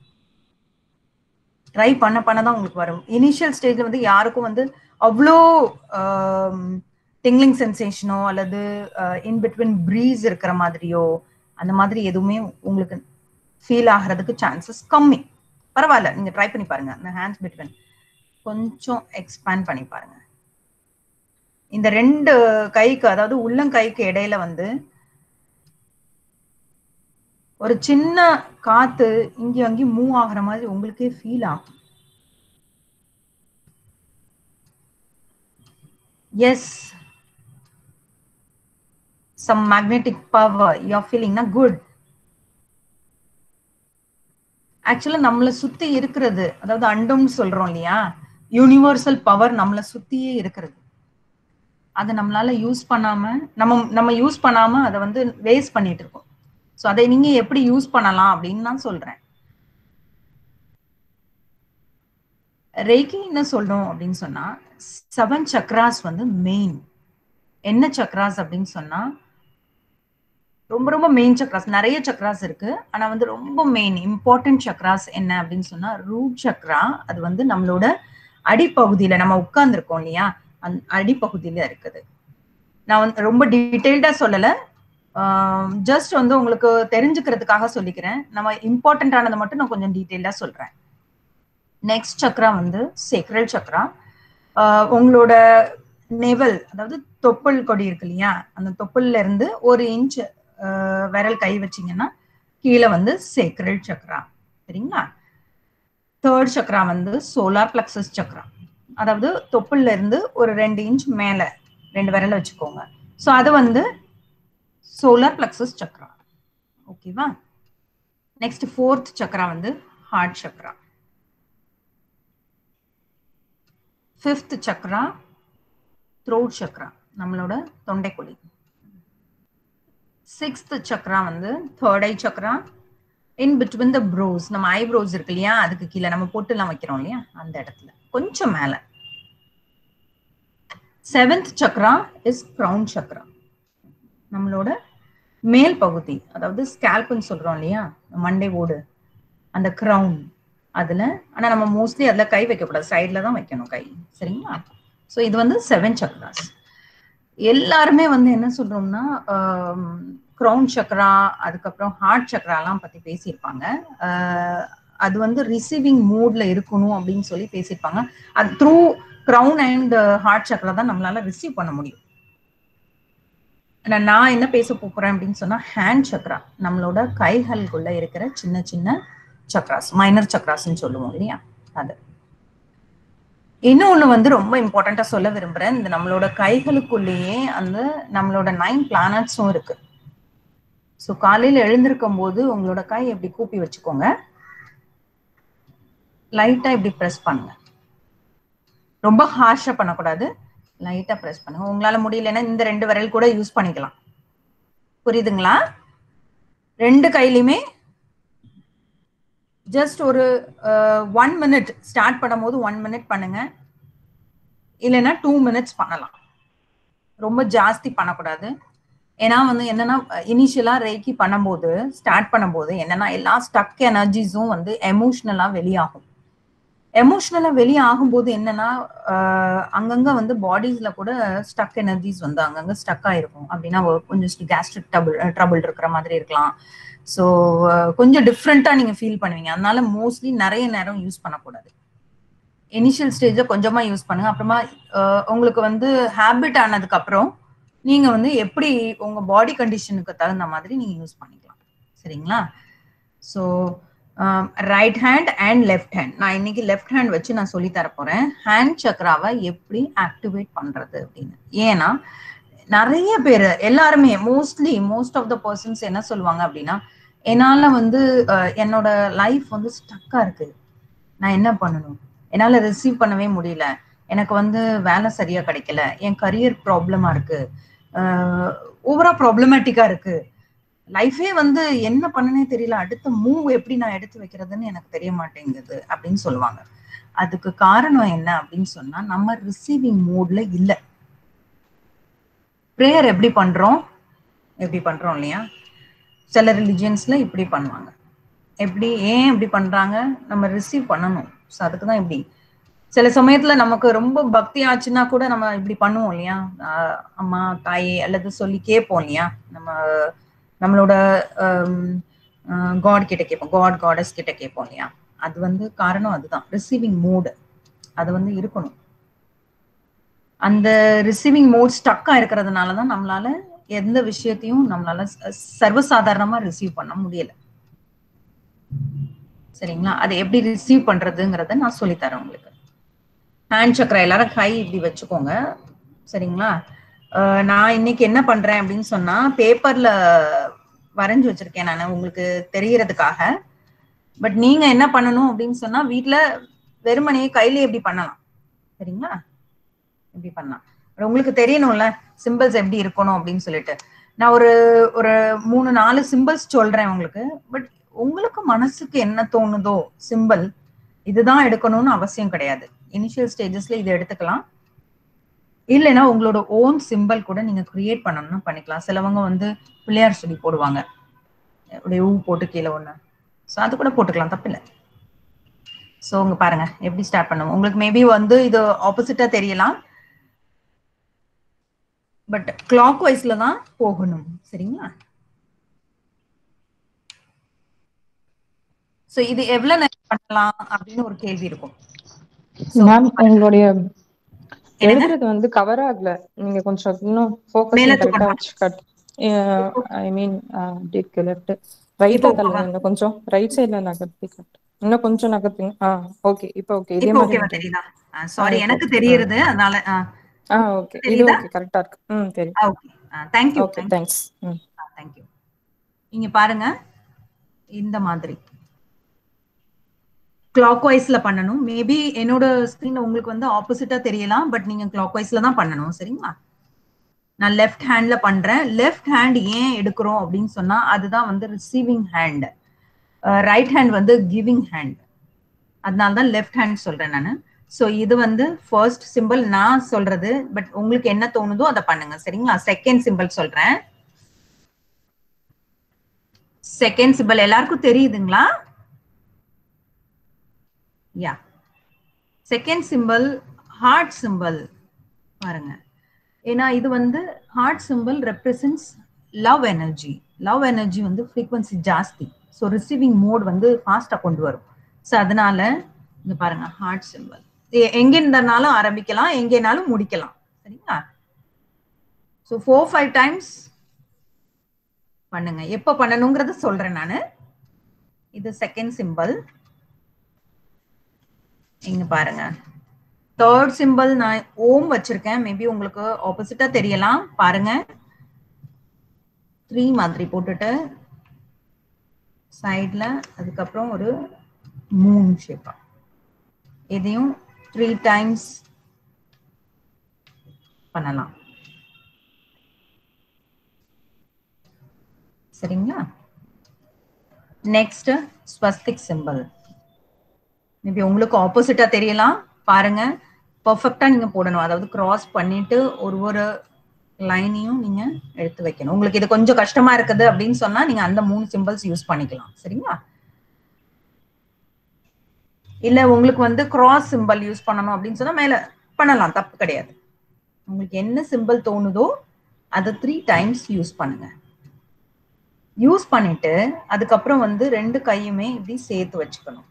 ட்ரை பண்ண பண்ண தான் உங்களுக்கு வரும் இனிஷியல் ஸ்டேஜ்ல வந்து யாருக்கும் வந்து அவ்வளோ டிங்லிங் சென்சேஷனோ அல்லது இன் பிட்வீன் ப்ரீஸ் இருக்கிற மாதிரியோ அந்த மாதிரி எதுவுமே உங்களுக்கு ஃபீல் ஆகிறதுக்கு சான்சஸ் கம்மி பரவாயில்ல நீங்க ட்ரை பண்ணி பாருங்க அந்த ஹேண்ட்ஸ் பிட்வீன் கொஞ்சம் எக்ஸ்பேண்ட் பண்ணி பாருங்க இந்த ரெண்டு கைக்கு அதாவது உள்ளங்கைக்கு இடையில வந்து ஒரு சின்ன காத்து இங்க அங்கேயும் மூவ் ஆகுற மாதிரி உங்களுக்கே ஃபீல் ஆகும் yes some magnetic power you are ஃபீலிங்னா குட் ஆக்சுவலா நம்மளை சுத்தி இருக்கிறது அதாவது அண்டம்னு சொல்றோம் இல்லையா யூனிவர்சல் பவர் நம்மளை சுத்தியே இருக்கிறது அதை நம்மளால யூஸ் பண்ணாம நம்ம நம்ம யூஸ் பண்ணாம அதை வந்து வேஸ்ட் பண்ணிட்டு இருக்கோம் ஸோ அதை நீங்க எப்படி யூஸ் பண்ணலாம் அப்படின்னு நான் சொல்றேன் ரேக்கி என்ன சொல்லணும் அப்படின்னு சொன்னா செவன் சக்ராஸ் வந்து மெயின் என்ன சக்ராஸ் அப்படின்னு சொன்னா ரொம்ப ரொம்ப மெயின் சக்ராஸ் நிறைய சக்ராஸ் இருக்கு ஆனா வந்து ரொம்ப மெயின் இம்பார்ட்டன்ட் சக்ராஸ் என்ன அப்படின்னு சொன்னா ரூட் சக்ரா அது வந்து நம்மளோட அடிப்பகுதியில நம்ம உட்கார்ந்துருக்கோம் இல்லையா அந் அடிப்பகுதியில இருக்குது நான் வந்து ரொம்ப டீட்டெயில்டா சொல்லல ஜஸ்ட் வந்து உங்களுக்கு தெரிஞ்சுக்கிறதுக்காக சொல்லிக்கிறேன் நம்ம இம்பார்ட்டன்டானதை மட்டும் நான் கொஞ்சம் டீட்டெயில்டா சொல்றேன் நெக்ஸ்ட் சக்ரா வந்து சேக்ரல் சக்ரா உங்களோட நெவல் அதாவது தொப்புள் கொடி இருக்கு இல்லையா அந்த தொப்புள்ல இருந்து ஒரு இன்ச் விரல் கை வச்சீங்கன்னா கீழே வந்து சேக்ரல் சக்ரா சரிங்களா தேர்ட் சக்ரா வந்து சோலார் பிளக்சஸ் சக்ரா அதாவது தொப்புள்ல இருந்து ஒரு ரெண்டு இன்ச் மேல ரெண்டு விரல் வச்சுக்கோங்க ஸோ அது வந்து சோலார் பிளக்சஸ் சக்ரா ஓகேவா நெக்ஸ்ட் ஃபோர்த் சக்ரா வந்து heart chakra fifth chakra throat chakra நம்மளோட தொண்டைக்குழி சிக்ஸ்த் சக்ரா வந்து third eye chakra in between the brows நம்ம ஐப்ரோஸ் இருக்கு இல்லையா அதுக்கு கீழே நம்ம பொட்டுலாம் வைக்கிறோம் இல்லையா அந்த இடத்துல கொஞ்சம் மேல seventh chakra is crown chakra நம்மளோட மேல் பகுதி அதாவது ஸ்கேல்ப்னு சொல்றோம் இல்லையா மண்டை ஓடு அந்த க்ரௌன் அதுல ஆனா நம்ம மோஸ்ட்லி அதுல கை வைக்கக்கூடாது சைட்ல தான் வைக்கணும் கை சரிங்களா ஸோ இது வந்து செவன் சக்ராஸ் எல்லாருமே வந்து என்ன சொல்றோம்னா க்ரௌன் சக்ரா அதுக்கப்புறம் ஹார்ட் சக்ராலாம் பத்தி பேசியிருப்பாங்க அது வந்து ரிசீவிங் மூட்ல இருக்கணும் அப்படின்னு சொல்லி பேசியிருப்பாங்க அது through crown and heart chakra தான் நம்மளால ரிசீவ் பண்ண முடியும் நான் என்ன பேச போறேன் அப்படின்னு சொன்னா ஹேண்ட் சக்ரா நம்மளோட கைகளுக்குள்ள இருக்கிற சின்ன சின்ன சக்ராஸ் மைனர் சக்ராஸ்ன்னு சொல்லுவோம் இல்லையா அது இன்னொன்னு வந்து ரொம்ப இம்பார்ட்டண்டா சொல்ல விரும்புறேன் இந்த நம்மளோட கைகளுக்குள்ளேயே அந்த நம்மளோட நைன் பிளானட்ஸும் இருக்கு ஸோ காலையில எழுந்திருக்கும் போது உங்களோட கை எப்படி கூப்பி வச்சுக்கோங்க லைட்டா இப்படி ப்ரெஸ் பண்ணுங்க ரொம்ப ஹார்ஷா பண்ணக்கூடாது லைட்டா ப்ரெஸ் பண்ணுங்க உங்களால முடியலன்னா இந்த ரெண்டு விரல் கூட யூஸ் பண்ணிக்கலாம் புரியுதுங்களா ரெண்டு கையிலுமே ஜஸ்ட் ஒரு ஒன் மினிட் ஸ்டார்ட் பண்ணும் போது ஒன் மினிட் பண்ணுங்க இல்லைன்னா டூ மினிட்ஸ் பண்ணலாம் ரொம்ப ஜாஸ்தி பண்ணக்கூடாது ஏன்னா வந்து என்னன்னா இனிஷியலா ரேக்கி பண்ணும்போது ஸ்டார்ட் பண்ணும்போது என்னன்னா எல்லா ஸ்டக் எனர்ஜிஸும் வந்து எமோஷ்னலா வெளியாகும் எமோஷ்னலா வெளியே ஆகும்போது என்னன்னா அங்கங்க வந்து பாடிஸ்ல கூட ஸ்டக் எனர்ஜிஸ் வந்து அங்கங்க ஸ்டக் ஆயிருக்கும் அப்படின்னா கொஞ்சம் கேஸ்ட்ரிக் டபுள் ட்ரபிள் இருக்கிற மாதிரி இருக்கலாம் ஸோ கொஞ்சம் டிஃப்ரெண்டா நீங்க ஃபீல் பண்ணுவீங்க அதனால மோஸ்ட்லி நிறைய நேரம் யூஸ் பண்ணக்கூடாது இனிஷியல் ஸ்டேஜ்ல கொஞ்சமா யூஸ் பண்ணுங்க அப்புறமா உங்களுக்கு வந்து ஹேபிட் ஆனதுக்கு அப்புறம் நீங்க வந்து எப்படி உங்க பாடி கண்டிஷனுக்கு தகுந்த மாதிரி நீங்க யூஸ் பண்ணிக்கலாம் சரிங்களா so right hand and left hand நான் இன்னைக்கு லெஃப்ட் ஹேண்ட் வச்சு நான் சொல்லி தர போறேன் ஹேண்ட் சக்ராவை எப்படி ஆக்டிவேட் பண்றது அப்படின்னு ஏன்னா நிறைய பேர் எல்லாருமே mostly most of the persons என்ன சொல்லுவாங்க அப்படின்னா என்னால வந்து அஹ், என்னோட லைஃப் வந்து ஸ்டக்கா இருக்கு நான் என்ன பண்ணணும் என்னால ரிசீவ் பண்ணவே முடியல எனக்கு வந்து வேலை சரியா கிடைக்கல என் கரியர் ப்ராப்ளமா இருக்கு ஓவரா ப்ராப்ளமேட்டிக்கா இருக்கு லைஃபே வந்து என்ன பண்ணனே தெரியல அடுத்த மூவ் எப்படி நான் எடுத்து வைக்கிறதுன்னு எனக்கு தெரிய மாட்டேங்குது அப்படின்னு சொல்லுவாங்க அதுக்கு காரணம் என்ன அப்படின்னு சொன்னா நம்ம ரிசீவிங் மூட்ல இல்ல ப்ரேயர் எப்படி பண்றோம் எப்படி பண்றோம் இல்லையா சில ரிலிஜியன்ஸ்ல இப்படி பண்ணுவாங்க எப்படி ஏன் இப்படி பண்றாங்க நம்ம ரிசீவ் பண்ணணும் ஸோ அதுக்கு தான் இப்படி சில சமயத்துல நமக்கு ரொம்ப பக்தி ஆச்சுன்னா கூட நம்ம இப்படி பண்ணுவோம் இல்லையா ஆஹ் அம்மா தாயே அல்லது சொல்லி கேட்போம் இல்லையா நம்ம நம்மளோட காட் கிட்ட கேட்போம் காட் காடஸ் கிட்ட கேட்போம் இல்லையா அது வந்து காரணம் அதுதான் ரிசீவிங் மூடு அது வந்து இருக்கணும் அந்த ரிசீவிங் மோட் ஸ்டக்கா இருக்கிறதுனால தான் நம்மளால எந்த விஷயத்தையும் நம்மளால ச- சர்வசாதாரணமா ரிசீவ் பண்ண முடியல சரிங்களா அதை எப்படி ரிசீவ் பண்றதுங்கிறத நான் சொல்லித் தரேன் உங்களுக்கு ஹேண்ட் சக்கரை எல்லாரும் கை இப்படி வச்சுக்கோங்க சரிங்களா அஹ் நான் இன்னைக்கு என்ன பண்றேன் அப்படின்னு சொன்னா பேப்பர்ல வரைஞ்சு வச்சிருக்கேன் நான் உங்களுக்கு தெரியறதுக்காக பட் நீங்க என்ன பண்ணணும் அப்படின்னு சொன்னா வீட்ல வெறுமனையே கையில எப்படி பண்ணலாம் சரிங்களா எப்படி பண்ணலாம் அப்புறம் உங்களுக்கு தெரியணும்ல சிம்பிள்ஸ் எப்படி இருக்கணும் அப்படின்னு சொல்லிட்டு நான் ஒரு ஒரு மூணு நாலு சிம்பிள்ஸ் சொல்றேன் உங்களுக்கு பட் உங்களுக்கு மனசுக்கு என்ன தோணுதோ சிம்பிள் இதுதான் எடுக்கணும்னு அவசியம் கிடையாது இனிஷியல் ஸ்டேஜஸ்ல இதை எடுத்துக்கலாம் இல்லைன்னா உங்களோட ஓன் சிம்பிள் கூட நீங்க கிரியேட் பண்ணணும்னா பண்ணிக்கலாம் சிலவங்க வந்து பிள்ளையார் சொல்லி போடுவாங்க அப்படியே ஊ போட்டு கீழே ஒண்ணு ஸோ அது கூட போட்டுக்கலாம் தப்பில்லை ஸோ உங்க பாருங்க எப்படி ஸ்டார்ட் பண்ணுவோம் உங்களுக்கு மேபி வந்து இது ஆப்போசிட்டா தெரியலாம் பட் கிளாக் வைஸ்ல தான் போகணும் சரிங்களா ஸோ இது எவ்வளவு நேரம் பண்ணலாம் அப்படின்னு ஒரு கேள்வி இருக்கும் So, மேம் உங்களுடைய என்னங்க? எழுதுறது வந்து கவர் ஆகல நீங்க கொஞ்சம் இன்னும் மேல ஃபோக்கஸ் கரெக்டா தூக்கணுமா? வச்சு cut I mean tick left ரைட்டா இப்போ தள்ளுங்க இன்னும் கொஞ்சம் ரைட் சைடுல நகர்த்தி கட் இன்னும் கொஞ்சம் நகர்த்துங்க ஆ ஓகே இப்போ ஓகே இதே இப்போ மாதிரி ஓகேவா நகர்த்து. தெரியுதா சாரி இப்போ எனக்கு okay. தெரியுது அதனால ஆ ஓகே இது தெரியுதா? ஓகே கரெக்டா இருக்கு ம் தெரியும் ஓகே தேங்க்யூ ஓகே தேங்க்ஸ் ம் தேங்க்யூ இங்க பாருங்க இந்த மாதிரி கிளாக் வைஸ்ல பண்ணணும் மேபி என்னோட ஸ்கிரீன் உங்களுக்கு வந்து ஆப்போசிட்டா தெரியலாம் பட் நீங்க கிளாக் வைஸ்ல தான் பண்ணணும் சரிங்களா நான் லெஃப்ட் ஹேண்ட்ல பண்றேன் லெஃப்ட் ஹேண்ட் ஏன் எடுக்கிறோம் அப்படின்னு சொன்னா அதுதான் வந்து ரிசீவிங் ஹேண்ட் ரைட் ஹேண்ட் வந்து கிவிங் ஹேண்ட் அதனால தான் லெஃப்ட் ஹேண்ட் சொல்றேன் நான் ஸோ இது வந்து ஃபர்ஸ்ட் சிம்பிள் நான் சொல்றது பட் உங்களுக்கு என்ன தோணுதோ அதை பண்ணுங்க சரிங்களா செகண்ட் சிம்பிள் சொல்றேன் செகண்ட் சிம்பிள் எல்லாருக்கும் தெரியுதுங்களா yeah second symbol heart symbol பாருங்க ஏன்னா இது வந்து heart symbol represents love energy love energy வந்து ஃப்ரீக்வன்சி ஜாஸ்தி ஸோ ரிசீவிங் மோட் வந்து ஃபாஸ்ட்டாக கொண்டு வரும் ஸோ அதனால இங்க பாருங்க ஹார்ட் சிம்பிள் எங்க இருந்தாலும் ஆரம்பிக்கலாம் எங்கேனாலும் முடிக்கலாம் சரிங்களா ஸோ ஃபோர் ஃபைவ் டைம்ஸ் பண்ணுங்க எப்போ பண்ணணுங்கிறத சொல்றேன் நான் இது செகண்ட் சிம்பிள் இங்க பாருங்க தேர்ட் சிம்பிள் நான் ஓம் வச்சிருக்கேன் மேபி உங்களுக்கு ஆப்போசிட்டா தெரியலாம் பாருங்க த்ரீ மாதிரி போட்டுட்டு சைட்ல அதுக்கப்புறம் ஒரு மூணு ஷேப்பா இதையும் த்ரீ டைம்ஸ் பண்ணலாம் சரிங்களா நெக்ஸ்ட் ஸ்வஸ்திக் சிம்பிள் மேபி உங்களுக்கு ஆப்போசிட்டா தெரியலாம் பாருங்க பர்ஃபெக்டா நீங்க போடணும் அதாவது கிராஸ் பண்ணிட்டு ஒரு ஒரு லைனையும் நீங்க எடுத்து வைக்கணும் உங்களுக்கு இது கொஞ்சம் கஷ்டமா இருக்குது அப்படின்னு சொன்னா நீங்க அந்த மூணு சிம்பிள்ஸ் யூஸ் பண்ணிக்கலாம் சரிங்களா இல்ல உங்களுக்கு வந்து கிராஸ் சிம்பிள் யூஸ் பண்ணணும் அப்படின்னு சொன்னா மேல பண்ணலாம் தப்பு கிடையாது உங்களுக்கு என்ன சிம்பிள் தோணுதோ அதை த்ரீ டைம்ஸ் யூஸ் பண்ணுங்க யூஸ் பண்ணிட்டு அதுக்கப்புறம் வந்து ரெண்டு கையுமே இப்படி சேர்த்து வச்சுக்கணும்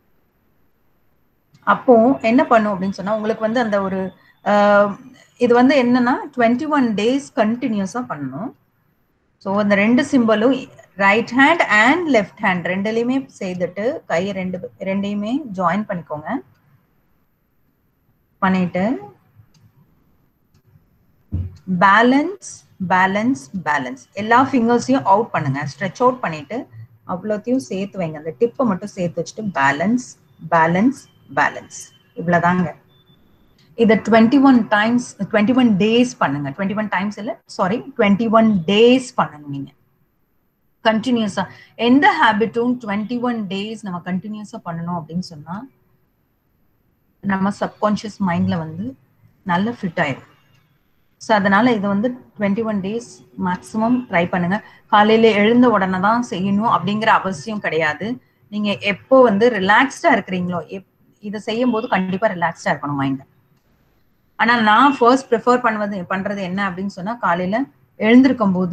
அப்போ என்ன பண்ணும் அப்படின்னு சொன்னா உங்களுக்கு வந்து அந்த ஒரு ஆஹ், இது வந்து என்னன்னா டுவெண்ட்டி ஒன் டேஸ் கண்டினியூஸா பண்ணணும் ஸோ இந்த ரெண்டு சிம்பிளும் right hand and left hand ரெண்டுலையுமே செய்துட்டு கையை ரெண்டு ரெண்டையுமே ஜாயின் பண்ணிக்கோங்க பண்ணிட்டு பேலன்ஸ் பேலன்ஸ் பேலன்ஸ் எல்லா ஃபிங்கர்ஸையும் அவுட் பண்ணுங்க ஸ்ட்ரெச் அவுட் பண்ணிட்டு அவ்வளோத்தையும் சேர்த்து வைங்க அந்த டிப்பை மட்டும் சேர்த்து வச்சுட்டு பேலன்ஸ் பேலன்ஸ் பேலன்ஸ் இவ்வளோதாங்க இதை twenty one times twenty one days பண்ணுங்க டுவெண்ட்டி ஒன் டைம்ஸ் இல்லை சாரி டுவெண்ட்டி ஒன் டேஸ் பண்ணணும் நீங்க கண்டினியூஸா எந்த ஹேபிட்டும் டுவெண்ட்டி ஒன் டேஸ் நம்ம கண்டினியூஸா பண்ணணும் அப்படின்னு சொன்னா நம்ம சப்கான்ஷியஸ் மைண்ட்ல வந்து நல்ல ஃபிட் ஆயிடும் ஸோ அதனால இது வந்து twenty one days maximum try பண்ணுங்க காலையில எழுந்த உடனே தான் செய்யணும் அப்படிங்கிற அவசியம் கிடையாது நீங்க எப்போ வந்து ரிலாக்ஸ்டா இருக்கிறீங்களோ இதை செய்யும் போது கண்டிப்பா ரிலாக்ஸ்டா இருக்கணும் மைண்ட் ஆனா நான் ஃபர்ஸ்ட் ப்ரிஃபர் பண்ணுவது பண்றது என்ன அப்படின்னு சொன்னா காலையில எழுந்திருக்கும் போது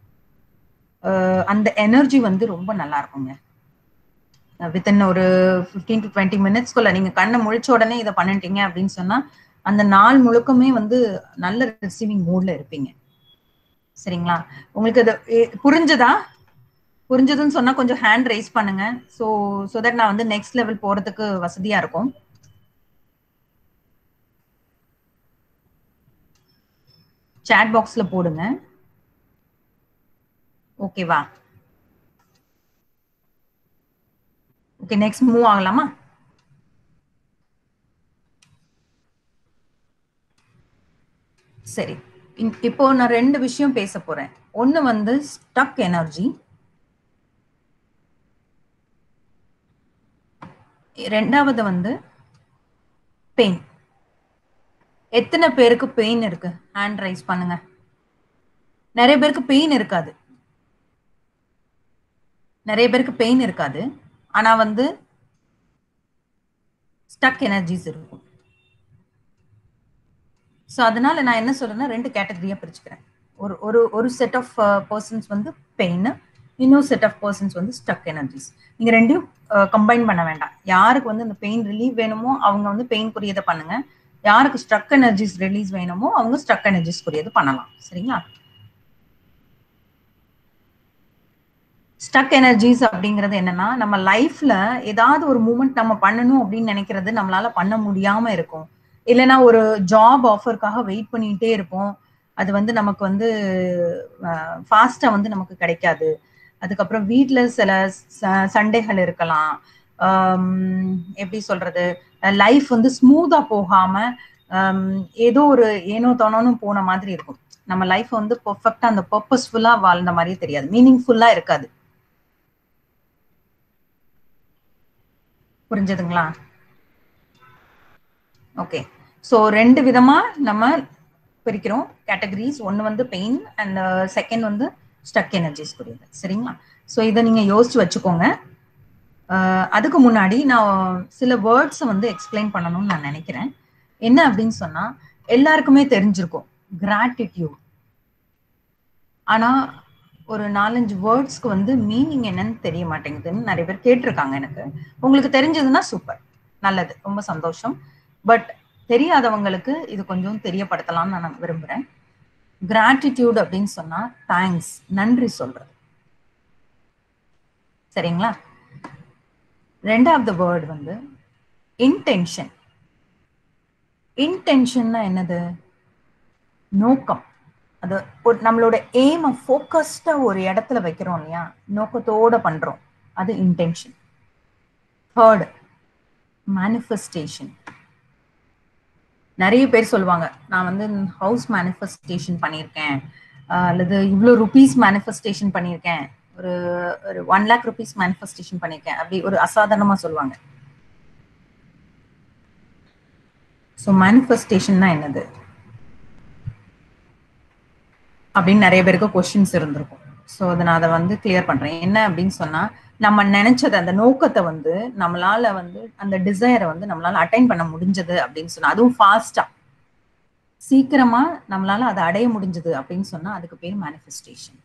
அந்த எனர்ஜி வந்து ரொம்ப நல்லா இருக்குங்க வித்தின் ஒரு ஃபிஃப்டீன் டு டுவெண்ட்டி மினிட்ஸ்க்குள்ள நீங்க கண்ணை முழிச்ச உடனே இதை பண்ணிட்டீங்க அப்படின்னு சொன்னா அந்த நாள் முழுக்கமே வந்து நல்ல ரிசீவிங் மூட்ல இருப்பீங்க சரிங்களா உங்களுக்கு அது புரிஞ்சதா புரிஞ்சதுன்னு சொன்னா கொஞ்சம் ஹேண்ட் ரைஸ் பண்ணுங்க ஸோ ஸோ தட் நான் வந்து நெக்ஸ்ட் லெவல் போறதுக்கு வசதியா இருக்கும் சாட் பாக்ஸ்ல போடுங்க ஓகேவா ஓகே நெக்ஸ்ட் மூவ் ஆகலாமா சரி இப்போ நான் ரெண்டு விஷயம் பேச போறேன் ஒன்னு வந்து ஸ்டக் எனர்ஜி ரெண்டாவது வந்து பெயின் எத்தனை பேருக்கு பெயின் இருக்கு ஹேண்ட் ரைஸ் பண்ணுங்க நிறைய பேருக்கு பெயின் இருக்காது நிறைய பேருக்கு பெயின் இருக்காது ஆனா வந்து ஸ்டக் எனர்ஜிஸ் இருக்கும் ஸோ அதனால நான் என்ன சொல்றேன்னா ரெண்டு கேட்டகரியா பிரிச்சுக்கிறேன் ஒரு ஒரு ஒரு செட் ஆஃப் பர்சன்ஸ் வந்து பெயின் இன்னொரு செட் ஆஃப் பர்சன்ஸ் வந்து ஸ்டக் எனர்ஜிஸ் நீங்க ரெண்டையும் கம்பைன் பண்ண வேண்டாம் யாருக்கு வந்து இந்த பெயின் ரிலீவ் வேணுமோ அவங்க வந்து பெயின் புரியதை பண்ணுங்க யாருக்கு ஸ்ட்ரக் எனர்ஜிஸ் ரிலீஸ் வேணுமோ அவங்க ஸ்ட்ரக் எனர்ஜிஸ் புரியது பண்ணலாம் சரிங்களா ஸ்டக் எனர்ஜிஸ் அப்படிங்கிறது என்னன்னா நம்ம லைஃப்ல ஏதாவது ஒரு மூமெண்ட் நம்ம பண்ணணும் அப்படின்னு நினைக்கிறது நம்மளால பண்ண முடியாம இருக்கும் இல்லைன்னா ஒரு ஜாப் ஆஃபருக்காக வெயிட் பண்ணிட்டே இருப்போம் அது வந்து நமக்கு வந்து ஃபாஸ்டா வந்து நமக்கு கிடைக்காது அதுக்கப்புறம் வீட்டுல சில சண்டைகள் இருக்கலாம் எப்படி சொல்றது லைஃப் வந்து ஸ்மூதா போகாம ஏதோ ஒரு ஏனோ தோணோன்னு போன மாதிரி இருக்கும் நம்ம லைஃப் வந்து பெர்ஃபெக்டா அந்த பர்பஸ்ஃபுல்லா வாழ்ந்த மாதிரியே தெரியாது மீனிங்ஃபுல்லா இருக்காது புரிஞ்சதுங்களா ஓகே ஸோ ரெண்டு விதமா நம்ம பிரிக்கிறோம் கேட்டகரிஸ் ஒன்று வந்து பெயின் அண்ட் செகண்ட் வந்து ஸ்டக் எனர்ஜிஸ் புரியுது சரிங்களா ஸோ இதை நீங்க யோசிச்சு வச்சுக்கோங்க அதுக்கு முன்னாடி நான் சில வேர்ட்ஸை வந்து எக்ஸ்பிளைன் பண்ணணும்னு நான் நினைக்கிறேன் என்ன அப்படின்னு சொன்னா எல்லாருக்குமே தெரிஞ்சிருக்கும் கிராட்டிடியூட் ஆனா ஒரு நாலஞ்சு வேர்ட்ஸ்க்கு வந்து மீனிங் என்னன்னு தெரிய மாட்டேங்குதுன்னு நிறைய பேர் கேட்டிருக்காங்க எனக்கு உங்களுக்கு தெரிஞ்சதுன்னா சூப்பர் நல்லது ரொம்ப சந்தோஷம் பட் தெரியாதவங்களுக்கு இது கொஞ்சம் தெரியப்படுத்தலாம்னு நான் விரும்புறேன் கிராட்டிடியூட் அப்படின்னு சொன்னா தேங்க்ஸ் நன்றி சொல்றது சரிங்களா ரெண்டாவது வேர்டு வந்து இன்டென்ஷன் இன்டென்ஷன்னா என்னது நோக்கம் அது ஒரு நம்மளோட எய்மை ஃபோக்கஸ்டா ஒரு இடத்துல வைக்கிறோம் இல்லையா நோக்கத்தோட பண்றோம் அது இன்டென்ஷன் தேர்டு மேனிஃபெஸ்டேஷன் நிறைய பேர் சொல்லுவாங்க நான் வந்து ஹவுஸ் மேனிஃபெஸ்டேஷன் பண்ணியிருக்கேன் அல்லது இவ்வளோ ருபீஸ் மேனிஃபெஸ்டேஷன் பண்ணியிருக்கேன் ஒரு ஒரு ஒன் லேக் ருபீஸ் மேனிஃபெஸ்டேஷன் பண்ணியிருக்கேன் அப்படி ஒரு அசாதாரணமா சொல்லுவாங்க ஸோ மேனிஃபெஸ்டேஷன்னா என்னது அப்படின்னு நிறைய பேருக்கு கொஸ்டின்ஸ் இருந்திருக்கும் ஸோ அதை நான் அதை வந்து கிளியர் பண்றேன் என்ன அப்படின்னு சொன்னா நம்ம நினைச்சது அந்த நோக்கத்தை வந்து நம்மளால வந்து அந்த டிசைரை வந்து நம்மளால அட்டைன் பண்ண முடிஞ்சது அப்படின்னு சொன்னா அதுவும் ஃபாஸ்டா சீக்கிரமா நம்மளால அதை அடைய முடிஞ்சது அப்படின்னு சொன்னா அதுக்கு பேர் மேனிஃபெஸ்டேஷன்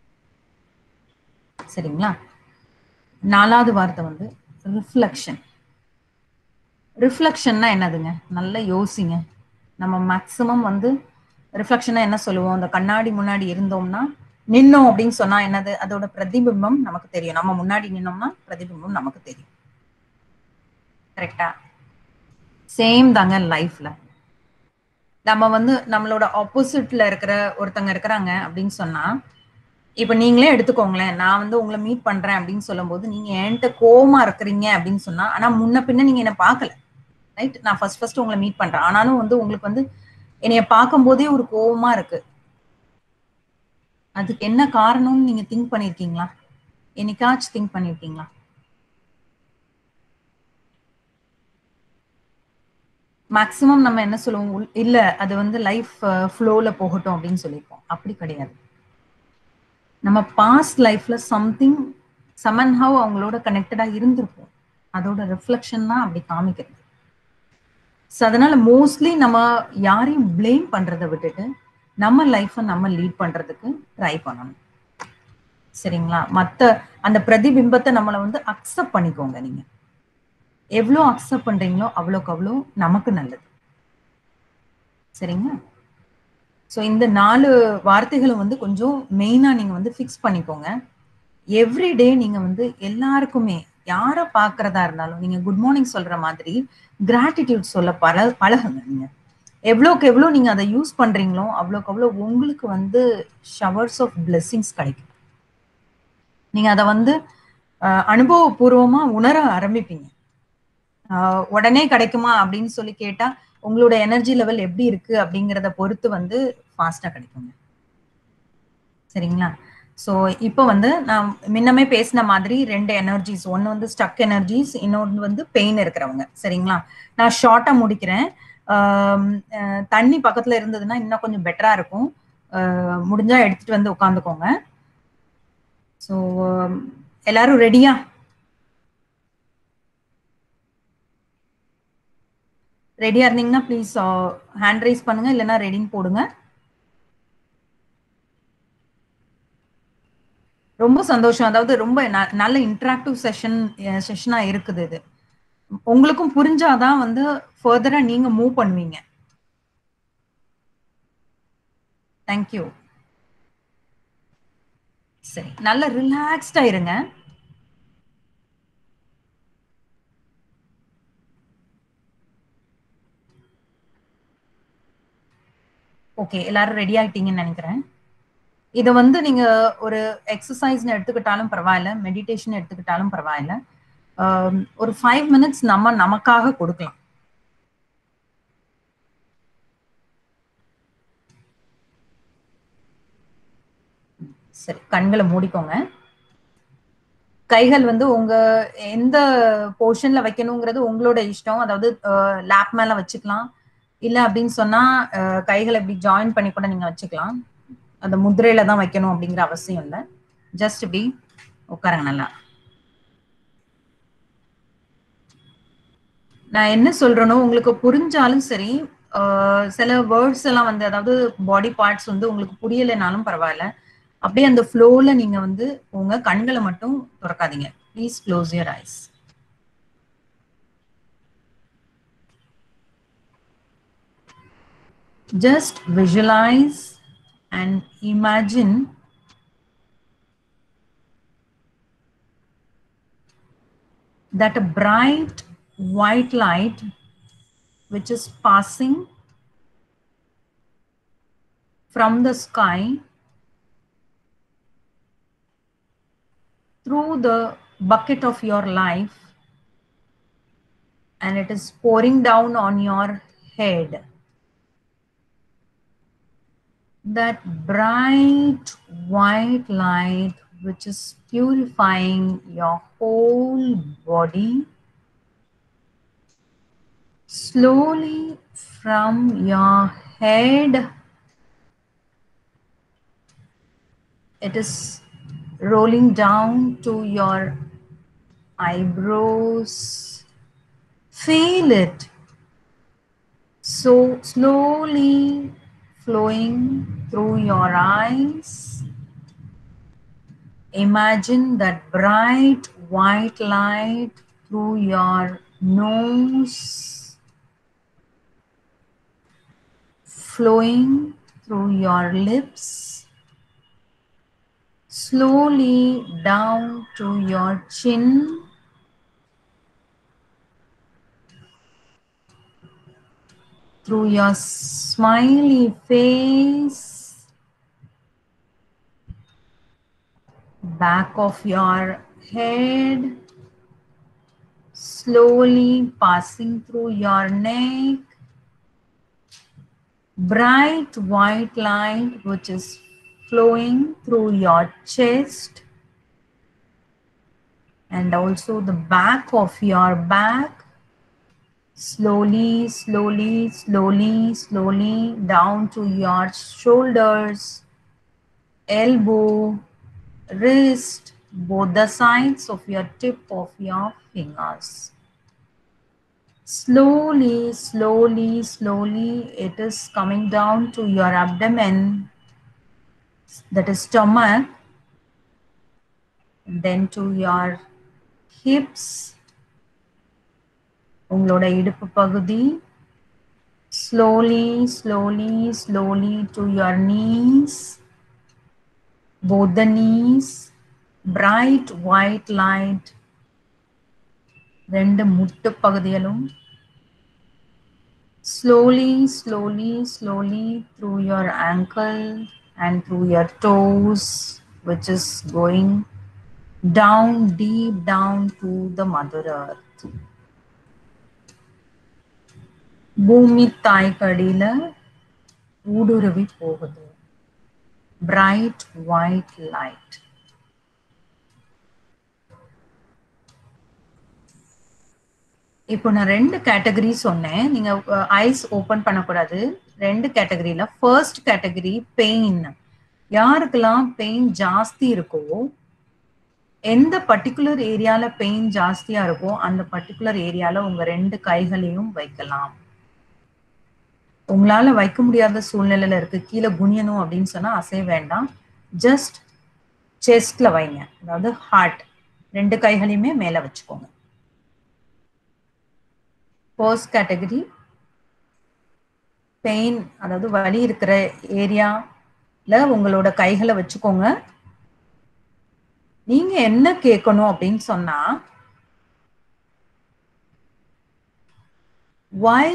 சரிங்களா நாலாவது வார்த்தை வந்து ரிஃப்ளெக்ஷன் ரிஃப்ளெக்ஷன்னா என்னதுங்க நல்லா யோசிங்க நம்ம மேக்சிமம் வந்து ரிஃப்ளெக்ஷனா என்ன சொல்லுவோம் அந்த கண்ணாடி முன்னாடி இருந்தோம்னா நின்னோம் அப்படின்னு சொன்னா என்னது அதோட பிரதிபிம்பம் நமக்கு தெரியும் நம்ம முன்னாடி நின்னோம்னா பிரதிபிம்பம் நமக்கு தெரியும் கரெக்டா சேம் தாங்க லைஃப்ல நம்ம வந்து நம்மளோட ஆப்போசிட்ல இருக்கிற ஒருத்தங்க இருக்கிறாங்க அப்படின்னு சொன்னா இப்ப நீங்களே எடுத்துக்கோங்களேன் நான் வந்து உங்களை மீட் பண்றேன் அப்படின்னு சொல்லும்போது நீங்க என்கிட்ட கோவமா இருக்கிறீங்க அப்படின்னு சொன்னா ஆனா முன்ன பின்ன நீங்க என்ன பார்க்கல ரைட் நான் ஃபர்ஸ்ட் ஃபர்ஸ்ட் உங்களை மீட் பண்றேன் ஆனாலும் வந்து உங்களுக்கு வந்து என்னைய பார்க்கும் போதே ஒரு கோவமா இருக்கு அதுக்கு என்ன காரணம்னு நீங்க திங்க் பண்ணிருக்கீங்களா என்னைக்காச்சும் திங்க் பண்ணிருக்கீங்களா மேக்சிமம் நம்ம என்ன சொல்லுவோம் உள்- இல்ல அது வந்து லைஃப் ஃப்ளோல போகட்டும் அப்படின்னு சொல்லியிருப்போம் அப்படி கிடையாது நம்ம பாஸ்ட் லைஃப்ல சம்திங் சமன் ஹவ் அவங்களோட கனெக்டடா இருந்திருப்போம் அதோட ரிஃப்ளெக்ஷன் தான் அப்படி காமிக்கிறது ஸோ அதனால மோஸ்ட்லி நம்ம யாரையும் ப்ளேம் பண்றதை விட்டுட்டு நம்ம லைஃப்பை நம்ம லீட் பண்றதுக்கு ட்ரை பண்ணணும் சரிங்களா மத்த அந்த பிரதிபிம்பத்தை நம்மளை வந்து அக்செப்ட் பண்ணிக்கோங்க நீங்க எவ்வளோ அக்செப்ட் பண்றீங்களோ அவ்வளோக்கு அவ்வளோ நமக்கு நல்லது சரிங்களா ஸோ இந்த நாலு வார்த்தைகளை வந்து கொஞ்சம் மெயினா நீங்க வந்து ஃபிக்ஸ் பண்ணிக்கோங்க எவ்ரி டே நீங்க வந்து எல்லாருக்குமே யாரை பார்க்கறதா இருந்தாலும் நீங்க குட் மார்னிங் சொல்ற மாதிரி கிராட்டிடியூட் சொல்ல பழ பழகுங்க நீங்க எவ்வளோக்கு எவ்வளோ நீங்க அதை யூஸ் பண்றீங்களோ அவ்வளோக்கு அவ்வளோ உங்களுக்கு வந்து ஷவர்ஸ் ஆஃப் blessings கிடைக்கும் நீங்க அதை வந்து அஹ், அனுபவபூர்வமா உணர ஆரம்பிப்பீங்க ஆஹ் உடனே கிடைக்குமா அப்படின்னு சொல்லி கேட்டா உங்களோட எனர்ஜி லெவல் எப்படி இருக்கு அப்படிங்கிறத பொறுத்து வந்து ஃபாஸ்டா கிடைக்குங்க சரிங்களா ஸோ இப்போ வந்து நான் முன்னமே பேசின மாதிரி ரெண்டு எனர்ஜிஸ் ஒன்று வந்து ஸ்டக் எனர்ஜிஸ் இன்னொன்று வந்து பெயின் இருக்கிறவங்க சரிங்களா நான் ஷார்ட்டாக முடிக்கிறேன் ஆம், அஹ் தண்ணி பக்கத்துல இருந்ததுன்னா இன்னும் கொஞ்சம் பெட்டரா இருக்கும் ஆஹ் முடிஞ்சா எடுத்துட்டு வந்து உட்காந்துக்கோங்க ஸோ எல்லாரும் ரெடியா ரெடியா இருந்தீங்கன்னா ப்ளீஸ் ஹேண்ட் ரைஸ் பண்ணுங்க இல்லைன்னா ரெடின்னு போடுங்க ரொம்ப சந்தோஷம் அதாவது ரொம்ப ந- நல்ல இன்டராக்டிவ் செஷன் செஷனா இருக்குது இது உங்களுக்கும் புரிஞ்சாதான் வந்து ஃபர்தரா நீங்க மூவ் பண்ணுவீங்க தேங்க்யூ சரி நல்ல ரிலாக்ஸ்டா இருங்க ஓகே எல்லாரும் ரெடி ஆயிட்டீங்கன்னு நினைக்கிறேன் இதை வந்து நீங்க ஒரு எக்ஸசைஸ்னு எடுத்துக்கிட்டாலும் பரவாயில்ல மெடிடேஷன் எடுத்துக்கிட்டாலும் பரவாயில்ல ஆம், ஒரு ஃபைவ் மினிட்ஸ் நம்ம நமக்காக கொடுக்கலாம் சரி கண்களை மூடிக்கோங்க கைகள் வந்து உங்க எந்த போர்ஷன்ல வைக்கணுங்கிறது உங்களோட இஷ்டம் அதாவது லேப் மேல வச்சுக்கலாம் இல்ல அப்படின்னு சொன்னா அஹ், கைகளை இப்படி ஜாயின் பண்ணி கூட நீங்க வச்சுக்கலாம் அந்த முதிரையில தான் வைக்கணும் அப்படிங்கிற அவசியம் இல்லை ஜஸ்ட் இப்படி உட்காருங்க நல்லா நான் என்ன சொல்றேனோ உங்களுக்கு புரிஞ்சாலும் சரி ஆஹ் சில வேர்ட்ஸ் எல்லாம் வந்து அதாவது பாடி பார்ட்ஸ் வந்து உங்களுக்கு புரியலைனாலும் பரவாயில்ல அப்படியே அந்த ஃப்ளோல நீங்க வந்து உங்க கண்களை மட்டும் திறக்காதீங்க please close your eyes just visualize and imagine that a bright white light which is passing from the sky through the bucket of your life and it is pouring down on your head that bright white light which is purifying your whole body slowly from your head it is rolling down to your eyebrows feel it so slowly flowing through your eyes. Imagine that bright white light through your nose, flowing through your lips, slowly down to your chin. Through your smiley face, back of your head, slowly passing through your neck, bright white light which is flowing through your chest and also the back of your back slowly slowly slowly slowly down to your shoulders elbow wrist both the sides of your tip of your fingers slowly slowly slowly it is coming down to your abdomen that is stomach then to your hips உங்களோட இடுப்பு பகுதி slowly slowly slowly to your knees both the knees bright white light ரெண்டு முட்டு பகுதிகளும் slowly slowly slowly through your ankle and through your toes which is going down deep down to the mother earth பூமி தாய்க்கடியில ஊடுருவி போகுது bright white light இப்போ நான் ரெண்டு category சொன்னேன் நீங்க ஐஸ் ஓபன் பண்ணக்கூடாது ரெண்டு கேட்டகரியில ஃபர்ஸ்ட் கேட்டகரி பெயின் யாருக்கெல்லாம் பெயின் ஜாஸ்தி இருக்கோ எந்த பர்டிகுலர் ஏரியால பெயின் ஜாஸ்தியா இருக்கோ அந்த பர்டிகுலர் ஏரியால உங்க ரெண்டு கைகளையும் வைக்கலாம் உங்களால வைக்க முடியாத சூழ்நிலையில இருக்கு கீழே குனியணும் அப்படின்னு சொன்னா அசைய வேண்டாம் ஜஸ்ட் செஸ்ட்ல வைங்க அதாவது ஹார்ட் ரெண்டு கைகளையுமே மேல வச்சுக்கோங்க ஃபர்ஸ்ட் கேட்டகரி பெயின் அதாவது வலி இருக்கிற ஏரியால உங்களோட கைகளை வச்சுக்கோங்க நீங்க என்ன கேட்கணும் அப்படின்னு சொன்னா why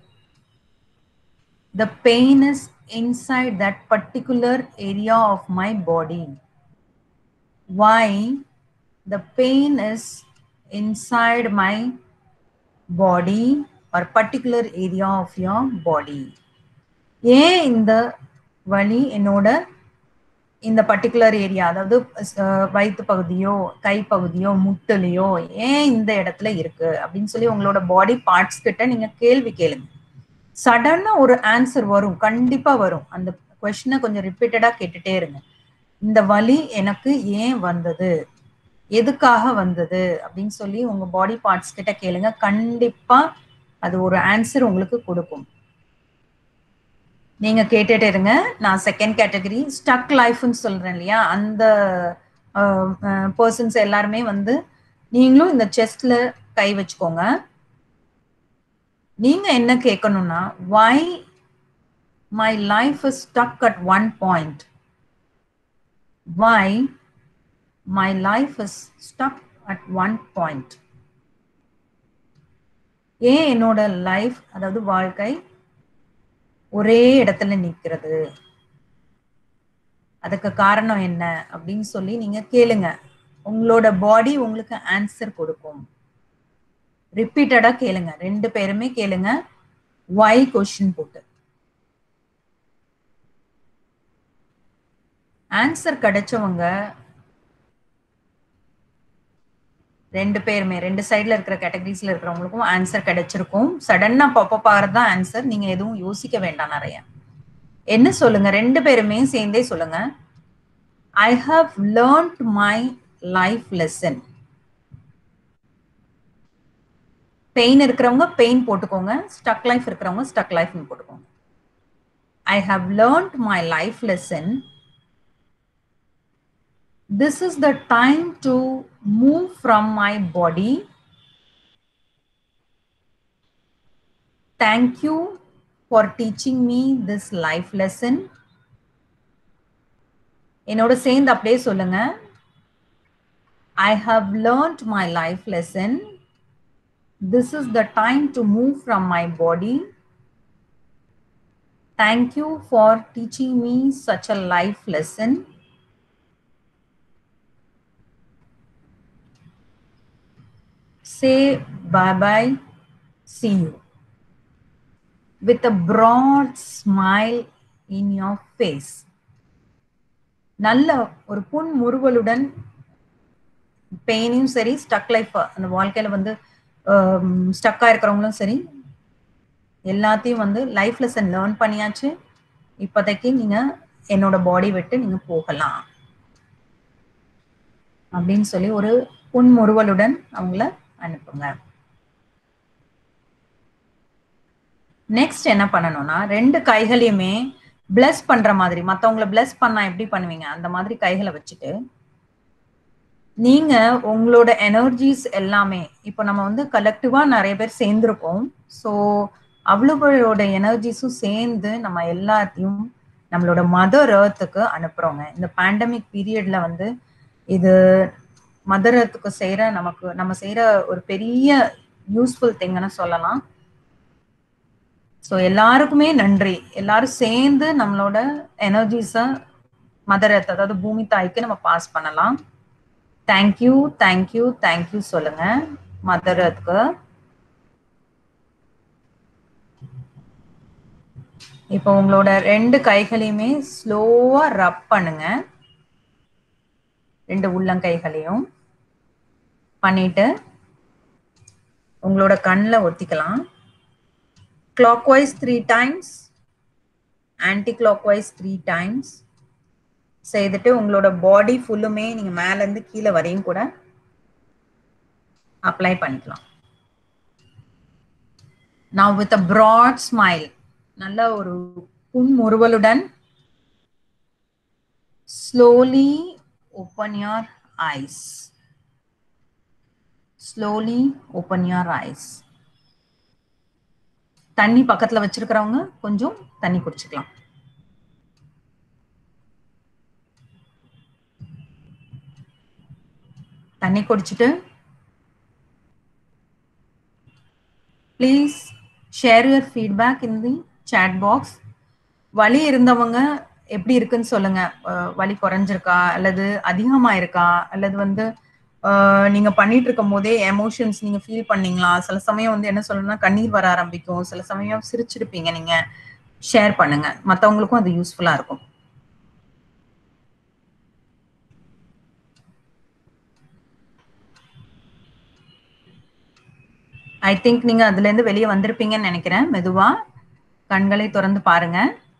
the pain is inside that particular area of my body why the pain is inside my body or particular area of your body ஏன் இந்த வலி என்னோட இந்த பர்டிகுலர் ஏரியா அதாவது அஹ், வயித்து பகுதியோ கை பகுதியோ முட்டுலையோ ஏன் இந்த இடத்துல இருக்கு அப்படின்னு சொல்லி உங்களோட பாடி பார்ட்ஸ் கிட்ட நீங்க கேள்வி கேளுங்க சடனா ஒரு ஆன்சர் வரும் கண்டிப்பா வரும் அந்த கொஸ்டினை கொஞ்சம் ரிப்பீட்டடா கேட்டுட்டே இருங்க இந்த வலி எனக்கு ஏன் வந்தது எதுக்காக வந்தது அப்படின்னு சொல்லி உங்க பாடி பார்ட்ஸ் கிட்ட கேளுங்க கண்டிப்பா அது ஒரு ஆன்சர் உங்களுக்கு கொடுக்கும் நீங்க கேட்டுட்டே இருங்க நான் செகண்ட் கேட்டகரி ஸ்டக் லைஃப்னு சொல்றேன் இல்லையா அந்த பர்சன்ஸ் எல்லாருமே வந்து நீங்களும் இந்த செஸ்ட்ல கை வச்சுக்கோங்க நீங்க என்ன கேட்கணும்னா why my life is stuck at one point why my life is stuck at one point ஏன் என்னோட லைஃப் அதாவது வாழ்க்கை ஒரே இடத்துல நிக்கிறது அதுக்கு காரணம் என்ன அப்படின்னு சொல்லி நீங்க கேளுங்க உங்களோட பாடி உங்களுக்கு ஆன்சர் கொடுக்கும் ரிப்பீட்டடா கேளுங்க ரெண்டு பேருமே கேளுங்க வை கொஸ்டின் போட்டு ஆன்சர் கிடைச்சவங்க ரெண்டு பேருமே ரெண்டு சைடுல இருக்கிற கேட்டகரிஸ்ல இருக்கிறவங்களுக்கும் ஆன்சர் கிடைச்சிருக்கும் சடனா பாப்பப் ஆகிறது தான் ஆன்சர் நீங்க எதுவும் யோசிக்க வேண்டாம் நிறைய என்ன சொல்லுங்க ரெண்டு பேருமே சேர்ந்தே சொல்லுங்க I have learnt my life lesson pain இருக்கிறவங்க பெயின் போட்டுக்கோங்க ஸ்டக் லைஃப் இருக்கிறவங்க ஸ்டக் லைஃப்னு போட்டுக்கோங்க I have learnt my life lesson this is the time to move from my body. Thank you for teaching me this life lesson. என்னோட சேர்ந்து அப்படியே சொல்லுங்க I have learnt my life lesson this is the time to move from my body thank you for teaching me such a life lesson say bye bye, see you. With a broad smile in your face. நல்ல ஒரு புன் முறுவலுடன் பெயினையும் சரி stuck life அந்த வாழ்க்கையில வந்து ஸ்டக்கா இருக்கிறவங்களும் சரி எல்லாத்தையும் வந்து லைஃப் லெசன் லேர்ன் பண்ணியாச்சு இப்போதைக்கு நீங்க என்னோட பாடி விட்டு நீங்க போகலாம் அப்படின்னு சொல்லி ஒரு புன்முறுவலுடன் அவங்கள அனுப்புங்க நெக்ஸ்ட் என்ன பண்ணணும்னா ரெண்டு கைகளையுமே பிளஸ் பண்ற மாதிரி மத்தவங்கள பிளஸ் பண்ணா எப்படி பண்ணுவீங்க அந்த மாதிரி கைகளை வச்சுட்டு நீங்க உங்களோட எனர்ஜிஸ் எல்லாமே இப்போ நம்ம வந்து கலெக்டிவா நிறைய பேர் சேர்ந்திருக்கோம் ஸோ அவ்வளோட எனர்ஜிஸும் சேர்ந்து நம்ம எல்லாத்தையும் நம்மளோட மதர் ஏர்த்துக்கு அனுப்புறோங்க இந்த பேண்டமிக் பீரியட்ல வந்து இது மதர் ஏர்த்துக்கு செய்யற நமக்கு நம்ம செய்யற ஒரு பெரிய யூஸ்ஃபுல் திங்னு சொல்லலாம் ஸோ எல்லாருக்குமே நன்றி எல்லாரும் சேர்ந்து நம்மளோட எனர்ஜிஸை மதர் எர்த் அதாவது பூமி தாய்க்கு நம்ம பாஸ் பண்ணலாம் தேங்க்யூ தேங்க்யூ தேங்க்யூ சொல்லுங்க மதர் எர்த்துக்கு இப்போ உங்களோட ரெண்டு கைகளையுமே ஸ்லோவா ரப் பண்ணுங்க ரெண்டு உள்ளங்கைகளையும் பண்ணிட்டு உங்களோட கண்ணில் ஒத்திக்கலாம் clockwise three times anti-clockwise three times செய்துட்டு உங்களோட பாடி ஃபுல்லுமே நீங்க மேல இருந்து கீழே வரையும் கூட அப்ளை பண்ணிக்கலாம் now with a broad smile நல்ல ஒரு புன்முறுவலுடன் slowly open your eyes slowly open your eyes தண்ணி பக்கத்துல வச்சிருக்கிறவங்க கொஞ்சம் தண்ணி குடிச்சுக்கலாம் தண்ணி குடிச்சிட்டு please share your feedback in the chat box வலி இருந்தவங்க எப்படி இருக்குன்னு சொல்லுங்க வலி குறைஞ்சிருக்கா அல்லது அதிகமா இருக்கா அல்லது வந்து நீங்க பண்ணிட்டு இருக்கும் போதே எமோஷன்ஸ் நீங்க ஃபீல் பண்ணீங்களா சில சமயம் வந்து என்ன சொல்லணும்னா கண்ணீர் வர ஆரம்பிக்கும் சில சமயம் சிரிச்சிருப்பீங்க நீங்க ஷேர் பண்ணுங்க மற்றவங்களுக்கும் அது யூஸ்ஃபுல்லா இருக்கும் ஐ திங்க் நீங்க அதுல இருந்து வெளியே வந்திருப்பீங்கன்னு நினைக்கிறேன் மெதுவா கண்களை திறந்து பாருங்க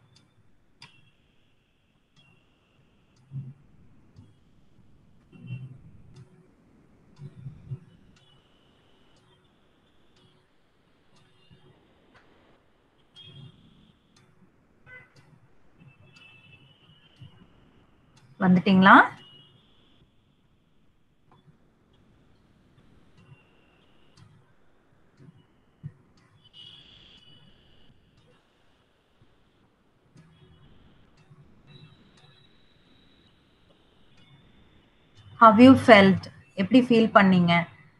வந்துட்டீங்களா ஹவ் யூ ஃபெல்ட் எப்படி ஃபீல் பண்ணீங்க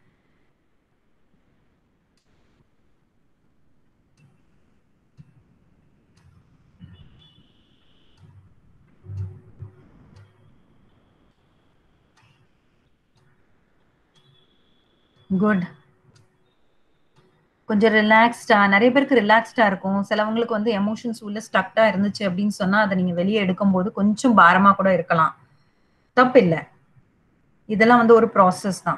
குட் கொஞ்சம் ரிலாக்ஸ்டா நிறைய பேருக்கு ரிலாக்ஸ்டா இருக்கும் சிலவங்களுக்கு வந்து எமோஷன்ஸ் உள்ள ஸ்டக்டா இருந்துச்சு அப்படின்னு சொன்னா அதை நீங்க வெளியே எடுக்கும்போது கொஞ்சம் பாரமா கூட இருக்கலாம் தப்பு இல்லை இதெல்லாம் வந்து ஒரு ப்ராசஸ் தான்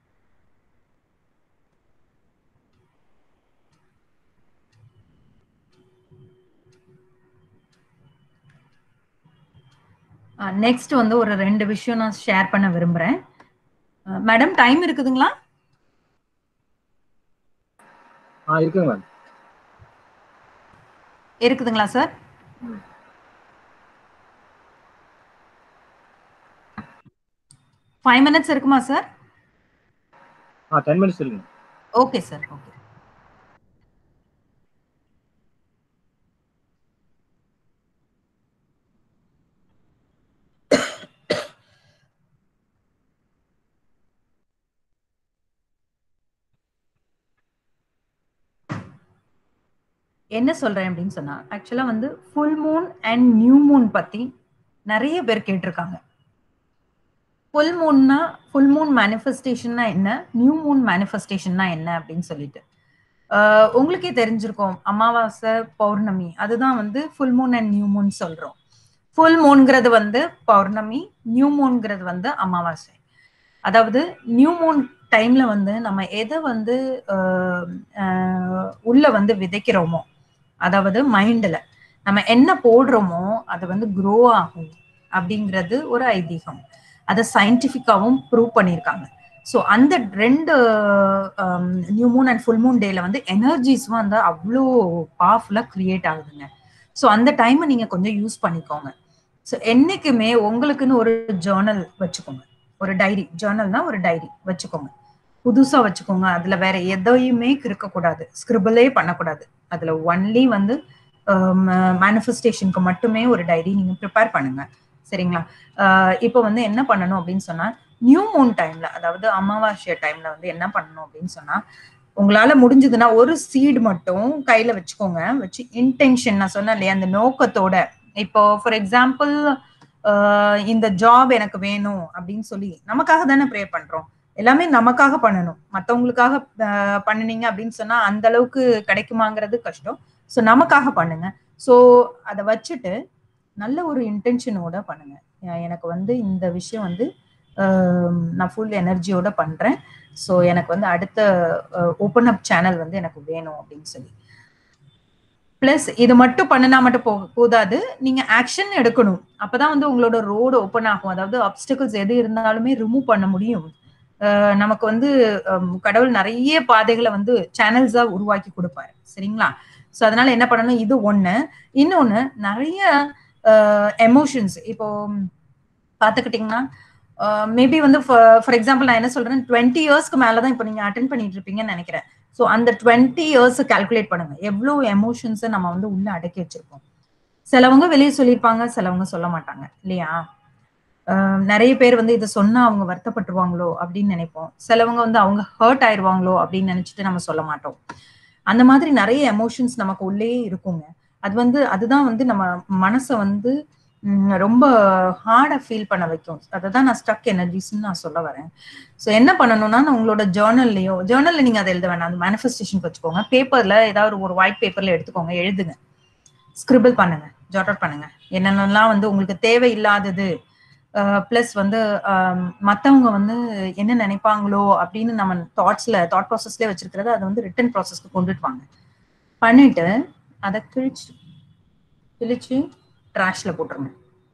நெக்ஸ்ட் வந்து ஒரு ரெண்டு விஷயம் நான் ஷேர் பண்ண விரும்புறேன் மேடம் டைம் இருக்குதுங்களா ஆ இருக்குங்க மேம் இருக்குதுங்களா சார் ஃபைவ் மினிட்ஸ் இருக்குமா சார் ஆ டென் மினிட்ஸ் இருக்குங்க ஓகே சார் ஓகே என்ன சொல்றேன் அப்படின்னு சொன்னா ஆக்சுவலா வந்து full moon and new moon பத்தி நிறைய பேர் கேட்டிருக்காங்க ஃபுல் மூன்னா ஃபுல் மூன் மேனிஃபெஸ்டேஷன்னா என்ன நியூ மூன் மேனிஃபெஸ்டேஷன்னா என்ன அப்படின்னு சொல்லிட்டு ஆஹ் உங்களுக்கே தெரிஞ்சிருக்கும் அமாவாசை பௌர்ணமி அதுதான் வந்து full moon and new moon சொல்றோம் ஃபுல் மூன்ங்கிறது வந்து பௌர்ணமி நியூ மூன்ங்கிறது வந்து அமாவாசை அதாவது நியூ மூன் டைம்ல வந்து நம்ம எதை வந்து ஆஹ் ஆஹ் உள்ள வந்து விதைக்கிறோமோ அதாவது மைண்ட்ல நம்ம என்ன போடுறோமோ அது வந்து க்ரோ ஆகும் அப்படிங்கிறது ஒரு ஐதீகம் அதை சயின்டிஃபிக்காவும் ப்ரூவ் பண்ணியிருக்காங்க ஸோ அந்த ரெண்டு new moon and full moon டேல வந்து எனர்ஜிஸ் வந்து அவ்வளோ பவர்ஃபுல்லாக கிரியேட் ஆகுதுங்க ஸோ அந்த டைமை நீங்க கொஞ்சம் யூஸ் பண்ணிக்கோங்க ஸோ என்னைக்குமே உங்களுக்குன்னு ஒரு ஜேர்னல் வச்சுக்கோங்க ஒரு டைரி ஜேர்னல்னா ஒரு டைரி வச்சுக்கோங்க புதுசா வச்சுக்கோங்க அதுல வேற எதையுமே இருக்கக்கூடாது ஸ்கிரிபிளே பண்ணக்கூடாது அதுல ஒன்லி வந்து மேனிஃபெஸ்டேஷனுக்கு மட்டுமே ஒரு டைரி நீங்க ப்ரிப்பேர் பண்ணுங்க சரிங்களா இப்போ வந்து என்ன பண்ணணும் அப்படின்னு சொன்னா நியூ மூன் டைம்ல அதாவது அமாவாசை டைம்ல வந்து என்ன பண்ணணும் அப்படின்னு சொன்னா உங்களால முடிஞ்சதுன்னா ஒரு சீடு மட்டும் கையில வச்சுக்கோங்க வச்சு இன்டென்ஷன் நான் சொன்னேன் இல்லையா அந்த நோக்கத்தோட இப்போ ஃபார் எக்ஸாம்பிள் இந்த ஜாப் எனக்கு வேணும் அப்படின்னு சொல்லி நமக்காக தானே ப்ரே பண்றோம் எல்லாமே நமக்காக பண்ணணும் மற்றவங்களுக்காக பண்ணினீங்க அப்படின்னு சொன்னா அந்த அளவுக்கு கிடைக்குமாங்கிறது கஷ்டம் ஸோ நமக்காக பண்ணுங்க ஸோ அதை வச்சுட்டு நல்ல ஒரு இன்டென்ஷனோட பண்ணுங்க எனக்கு வந்து இந்த விஷயம் வந்து நான் ஃபுல் எனர்ஜியோட பண்றேன் ஸோ எனக்கு வந்து அடுத்த ஓப்பன் அப் சேனல் வந்து எனக்கு வேணும் அப்படின்னு சொல்லி பிளஸ் இது மட்டும் பண்ணினா மட்டும் போ போதாது நீங்க ஆக்ஷன் எடுக்கணும் அப்பதான் வந்து உங்களோட ரோடு ஓப்பன் ஆகும் அதாவது அப்டிக்கல்ஸ் எது இருந்தாலுமே ரிமூவ் பண்ண முடியும் நமக்கு வந்து கடவுள் நிறைய பாதைகளை வந்து சேனல்ஸா உருவாக்கி கொடுப்பாரு சரிங்களா ஸோ அதனால என்ன பண்ணணும் இது ஒண்ணு இன்னொன்னு நிறைய எமோஷன்ஸ் இப்போ பார்த்துக்கிட்டிங்கன்னா மேபி வந்து ஃபார் எக்ஸாம்பிள் நான் என்ன சொல்றேன் டுவெண்ட்டி இயர்ஸ்க்கு மேலதான் இப்போ நீங்க அட்டன் பண்ணிட்டு இருப்பீங்கன்னு நினைக்கிறேன் ஸோ அந்த டுவெண்ட்டி இயர்ஸ் கால்குலேட் பண்ணுங்க எவ்வளோ எமோஷன்ஸை நம்ம வந்து உள்ள அடக்கி வச்சிருக்கோம் சிலவங்க வெளியே சொல்லியிருப்பாங்க சிலவங்க சொல்ல மாட்டாங்க இல்லையா நிறைய பேர் வந்து இதை சொன்னா அவங்க வருத்தப்பட்டுருவாங்களோ அப்படின்னு நினைப்போம் சிலவங்க வந்து அவங்க ஹர்ட் ஆயிடுவாங்களோ அப்படின்னு நினைச்சிட்டு நம்ம சொல்ல மாட்டோம் அந்த மாதிரி நிறைய எமோஷன்ஸ் நமக்கு உள்ளே இருக்குங்க அது வந்து அதுதான் வந்து நம்ம மனசை வந்து ரொம்ப ஹார்டா ஃபீல் பண்ண வைக்கும் அதை தான் நான் ஸ்டக் எனர்ஜிஸ்ன்னு நான் சொல்ல வரேன் ஸோ என்ன பண்ணணும்னா உங்களோட ஜேர்னல்லையோ ஜேர்னல்ல நீங்க அதை எழுத வேணாம் அந்த மேனிஃபெஸ்டேஷன் வச்சுக்கோங்க பேப்பர்ல ஏதாவது ஒரு ஒயிட் பேப்பர்ல எடுத்துக்கோங்க எழுதுங்க ஸ்கிரிபிள் பண்ணுங்க ஜாட் அவுட் பண்ணுங்க என்னென்னலாம் வந்து உங்களுக்கு தேவையில்லாதது பிளஸ் வந்து மற்றவங்க வந்து என்ன நினைப்பாங்களோ அப்படின்னு நம்ம தாட்ஸ்ல தாட் ப்ராசஸ்லேயே வச்சிருக்கிறத அதை வந்து ரிட்டன் ப்ராசஸ்க்கு கொண்டுட்டு வாங்க பண்ணிட்டு அதை கிழிச்சு கிழிச்சு ட்ராஷ்ல போட்டுருங்க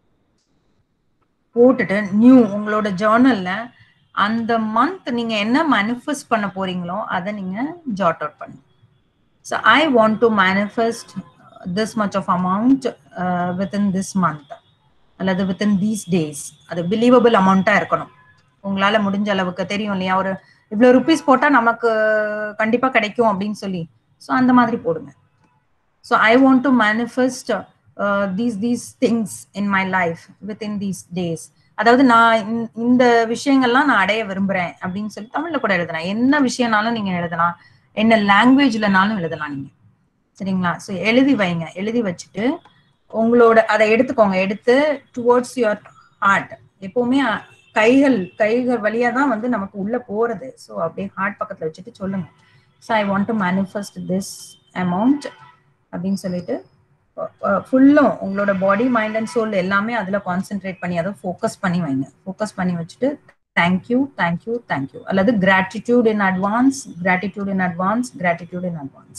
போட்டுட்டு நியூ உங்களோட ஜேர்னல்ல அந்த மந்த் நீங்க என்ன மேனிஃபெஸ்ட் பண்ண போறீங்களோ அதை நீங்க ஜாட் அவுட் பண்ணுங்க so I want to manifest this much of amount within this month அல்லது வித்தின் தீஸ் டேஸ் அது பிலீவபிள் அமௌண்ட்டா இருக்கணும் உங்களால முடிஞ்ச அளவுக்கு தெரியும் இல்லையா ஒரு இவ்வளோ ருபீஸ் போட்டா நமக்கு கண்டிப்பா கிடைக்கும் அப்படின்னு சொல்லி ஸோ அந்த மாதிரி போடுங்க so I want to manifest these these things in my life within these days அதாவது நான் இந்த விஷயங்கள்லாம் நான் அடைய விரும்புறேன் அப்படின்னு சொல்லி தமிழ்ல கூட எழுதலாம் என்ன விஷயம்னாலும் நீங்க எழுதலாம் என்ன லாங்குவேஜ்லனாலும் எழுதலாம் நீங்க சரிங்களா ஸோ எழுதி வைங்க எழுதி வச்சுட்டு உங்களோட அதை எடுத்துக்கோங்க எடுத்து டுவோர்ட்ஸ் யுவர் ஹார்ட் எப்பவுமே கைகள் கைகள் வழியா தான் வந்து நமக்கு உள்ள போறது ஸோ அப்படியே ஹார்ட் பக்கத்துல வச்சுட்டு சொல்லுங்க so I want to manifest this amount அப்படின்னு சொல்லிட்டு ஃபுல்லும் உங்களோட பாடி மைண்ட் அண்ட் சோல் எல்லாமே அதுல கான்சென்ட்ரேட் பண்ணி அதை ஃபோக்கஸ் பண்ணி வைங்க ஃபோக்கஸ் பண்ணி வச்சுட்டு தேங்க்யூ தேங்க்யூ தேங்க்யூ அல்லது gratitude in advance gratitude in advance gratitude in advance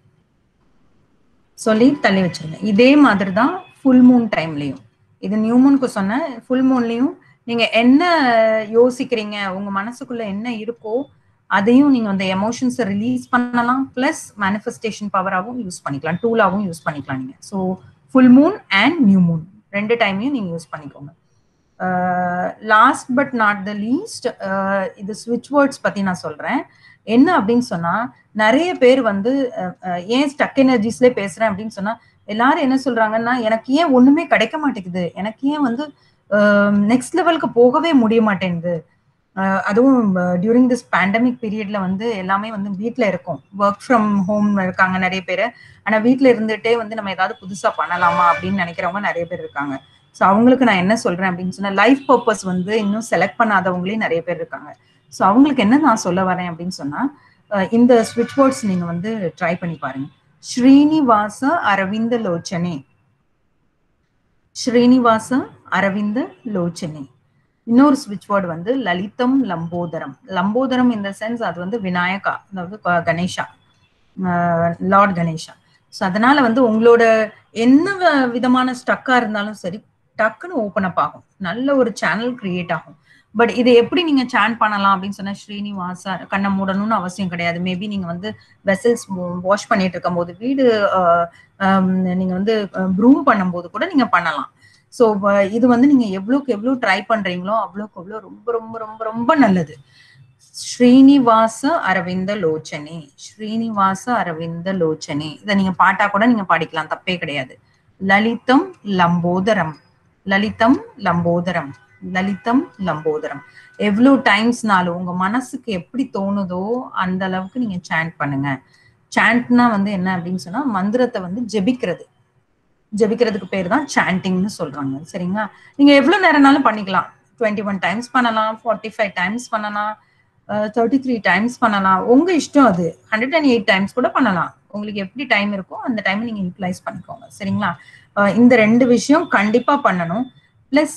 சொல்லி தள்ளி வச்சிருங்க இதே மாதிரி தான் ஃபுல் மூன் டைம்லயும் இது நியூ மூனுக்கு சொன்னேன் ஃபுல் மூன்லயும் நீங்க என்ன யோசிக்கிறீங்க உங்க மனசுக்குள்ள என்ன இருக்கோ அதையும் நீங்க அந்த எமோஷன்ஸை ரிலீஸ் பண்ணலாம் பிளஸ் மேனிஃபெஸ்டேஷன் பவராகவும் யூஸ் பண்ணிக்கலாம் டூலாகவும் யூஸ் பண்ணிக்கலாம் நீங்க so full moon and new moon ரெண்டு டைமையும் நீங்க யூஸ் பண்ணிக்கோங்க last but not the least இது ஸ்விட்ச் வேர்ட்ஸ் பத்தி நான் சொல்றேன் என்ன அப்படின்னு சொன்னா நிறைய பேர் வந்து ஏன் ஸ்டக் எனர்ஜிஸ்ல பேசுறேன் அப்படின்னு சொன்னா எல்லாரும் என்ன சொல்றாங்கன்னா எனக்கு ஏன் ஒண்ணுமே கிடைக்க மாட்டேங்குது எனக்கு ஏன் வந்து நெக்ஸ்ட் லெவலுக்கு போகவே முடிய மாட்டேங்குது அஹ் அதுவும் டியூரிங் திஸ் பேண்டமிக் பீரியட்ல வந்து எல்லாமே வந்து வீட்ல இருக்கும் ஒர்க் ஃப்ரம் ஹோம் இருக்காங்க நிறைய பேர் ஆனா வீட்ல இருந்துட்டே வந்து நம்ம ஏதாவது புதுசா பண்ணலாமா அப்படின்னு நினைக்கிறவங்க நிறைய பேர் இருக்காங்க ஸோ அவங்களுக்கு நான் என்ன சொல்றேன் அப்படின்னு சொன்னா லைஃப் பர்பஸ் வந்து இன்னும் செலக்ட் பண்ணாதவங்களே நிறைய பேர் இருக்காங்க ஸோ அவங்களுக்கு என்ன நான் சொல்ல வரேன் அப்படின்னு சொன்னா அஹ் இந்த ஸ்விட்ச் போர்ட்ஸ் நீங்க வந்து ட்ரை பண்ணி பாருங்க ஸ்ரீனிவாச அரவிந்த லோச்சனே ஸ்ரீனிவாச அரவிந்த லோச்சனே இன்னொரு ஸ்விட்ச் வேர்டு வந்து லலிதம் லம்போதரம் லம்போதரம் இந்த சென்ஸ் அது வந்து விநாயகா அதாவது க- கணேஷா லார்ட் கணேஷா ஸோ அதனால வந்து உங்களோட என்ன வ- விதமான ஸ்டக்கா இருந்தாலும் சரி டக்குன்னு ஓப்பன் அப் ஆகும் நல்ல ஒரு சேனல் கிரியேட் ஆகும் பட் இது எப்படி நீங்க சேன் பண்ணலாம் அப்படின்னு சொன்னா ஸ்ரீனிவாசா கண்ணை மூடணும்னு அவசியம் கிடையாது மேபி நீங்க வந்து வெசல்ஸ் வாஷ் பண்ணிட்டு இருக்கும் போது வீடு அஹ், ஹம், நீங்க வந்து ப்ரூம் பண்ணும்போது கூட நீங்க பண்ணலாம் ஸோ இது வந்து நீங்க எவ்வளோக்கு எவ்வளோ ட்ரை பண்றீங்களோ அவ்வளோக்கு அவ்வளோ ரொம்ப ரொம்ப ரொம்ப ரொம்ப நல்லது ஸ்ரீனிவாச அரவிந்த லோச்சனே ஸ்ரீனிவாச அரவிந்த லோச்சனே இதை நீங்க பாட்டா கூட நீங்க பாடிக்கலாம் தப்பே கிடையாது லலிதம் லம்போதரம் லலிதம் லம்போதரம் லலிதம் லம்போதரம் எவ்வளவு டைம்ஸ்னாலும் உங்க மனசுக்கு எப்படி தோணுதோ அந்த அளவுக்கு நீங்க சாண்ட் பண்ணுங்க சாண்ட்னா வந்து என்ன அப்படின்னு சொன்னா மந்திரத்தை வந்து ஜெபிக்கிறது ஜெபிக்கிறதுக்கு பேர் தான் சாண்டிங்னு சொல்றாங்க சரிங்களா நீங்க எவ்வளவு நேரம்னாலும் பண்ணிக்கலாம் டுவெண்ட்டி ஒன் டைம்ஸ் பண்ணலாம் ஃபார்ட்டி ஃபைவ் டைம்ஸ் பண்ணலாம் தேர்ட்டி த்ரீ டைம்ஸ் பண்ணலாம் உங்க இஷ்டம் அது ஹண்ட்ரட் அண்ட் எயிட் டைம்ஸ் கூட பண்ணலாம் உங்களுக்கு எப்படி டைம் இருக்கோ அந்த டைம் நீங்க யூட்டிலைஸ் பண்ணிக்கோங்க சரிங்களா அஹ் இந்த ரெண்டு விஷயம் கண்டிப்பா பண்ணணும் பிளஸ்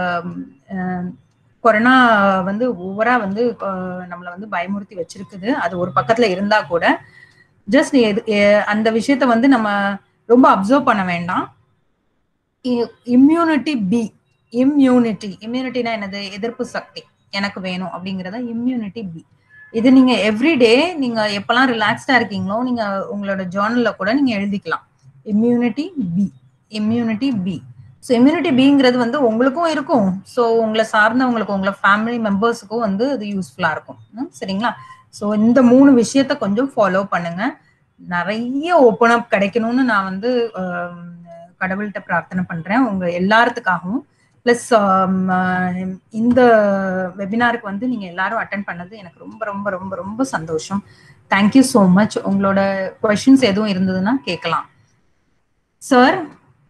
கொரோனா வந்து ஓவரா வந்து அஹ், நம்மளை வந்து பயமுறுத்தி வச்சிருக்குது அது ஒரு பக்கத்துல இருந்தா கூட ஜஸ்ட் அந்த விஷயத்த வந்து நம்ம ரொம்ப அப்சர்வ் பண்ண வேண்டாம் இம்யூனிட்டி பி இம்யூனிட்டி இம்யூனிட்டினா என்னது எதிர்ப்பு சக்தி எனக்கு வேணும் அப்படிங்கறத இம்யூனிட்டி பி இது நீங்க எவ்ரிடே நீங்க எப்பெல்லாம் ரிலாக்ஸ்டா இருக்கீங்களோ நீங்க உங்களோட ஜேர்னல்ல கூட நீங்க எழுதிக்கலாம் immunity B immunity B so immunity பிங்கிறது வந்து உங்களுக்கும் இருக்கும் ஸோ உங்களை சார்ந்தவங்களுக்கு உங்களை ஃபேமிலி மெம்பர்ஸுக்கும் வந்து அது யூஸ்ஃபுல்லா இருக்கும் ம், சரிங்களா ஸோ இந்த மூணு விஷயத்த கொஞ்சம் ஃபாலோ பண்ணுங்க நிறைய ஓப்பன் அப் கிடைக்கணும்னு நான் வந்து ஆம், கடவுள்கிட்ட பிரார்த்தனை பண்றேன் உங்க எல்லாத்துக்காகவும் ப்ளஸ் இந்த வெபினாருக்கு வந்து நீங்க எல்லாரும் அட்டன் பண்ணது எனக்கு ரொம்ப ரொம்ப ரொம்ப ரொம்ப சந்தோஷம் தேங்க்யூ ஸோ மச் உங்களோட கொஷின்ஸ் எதுவும் இருந்ததுன்னா கேட்கலாம் சார்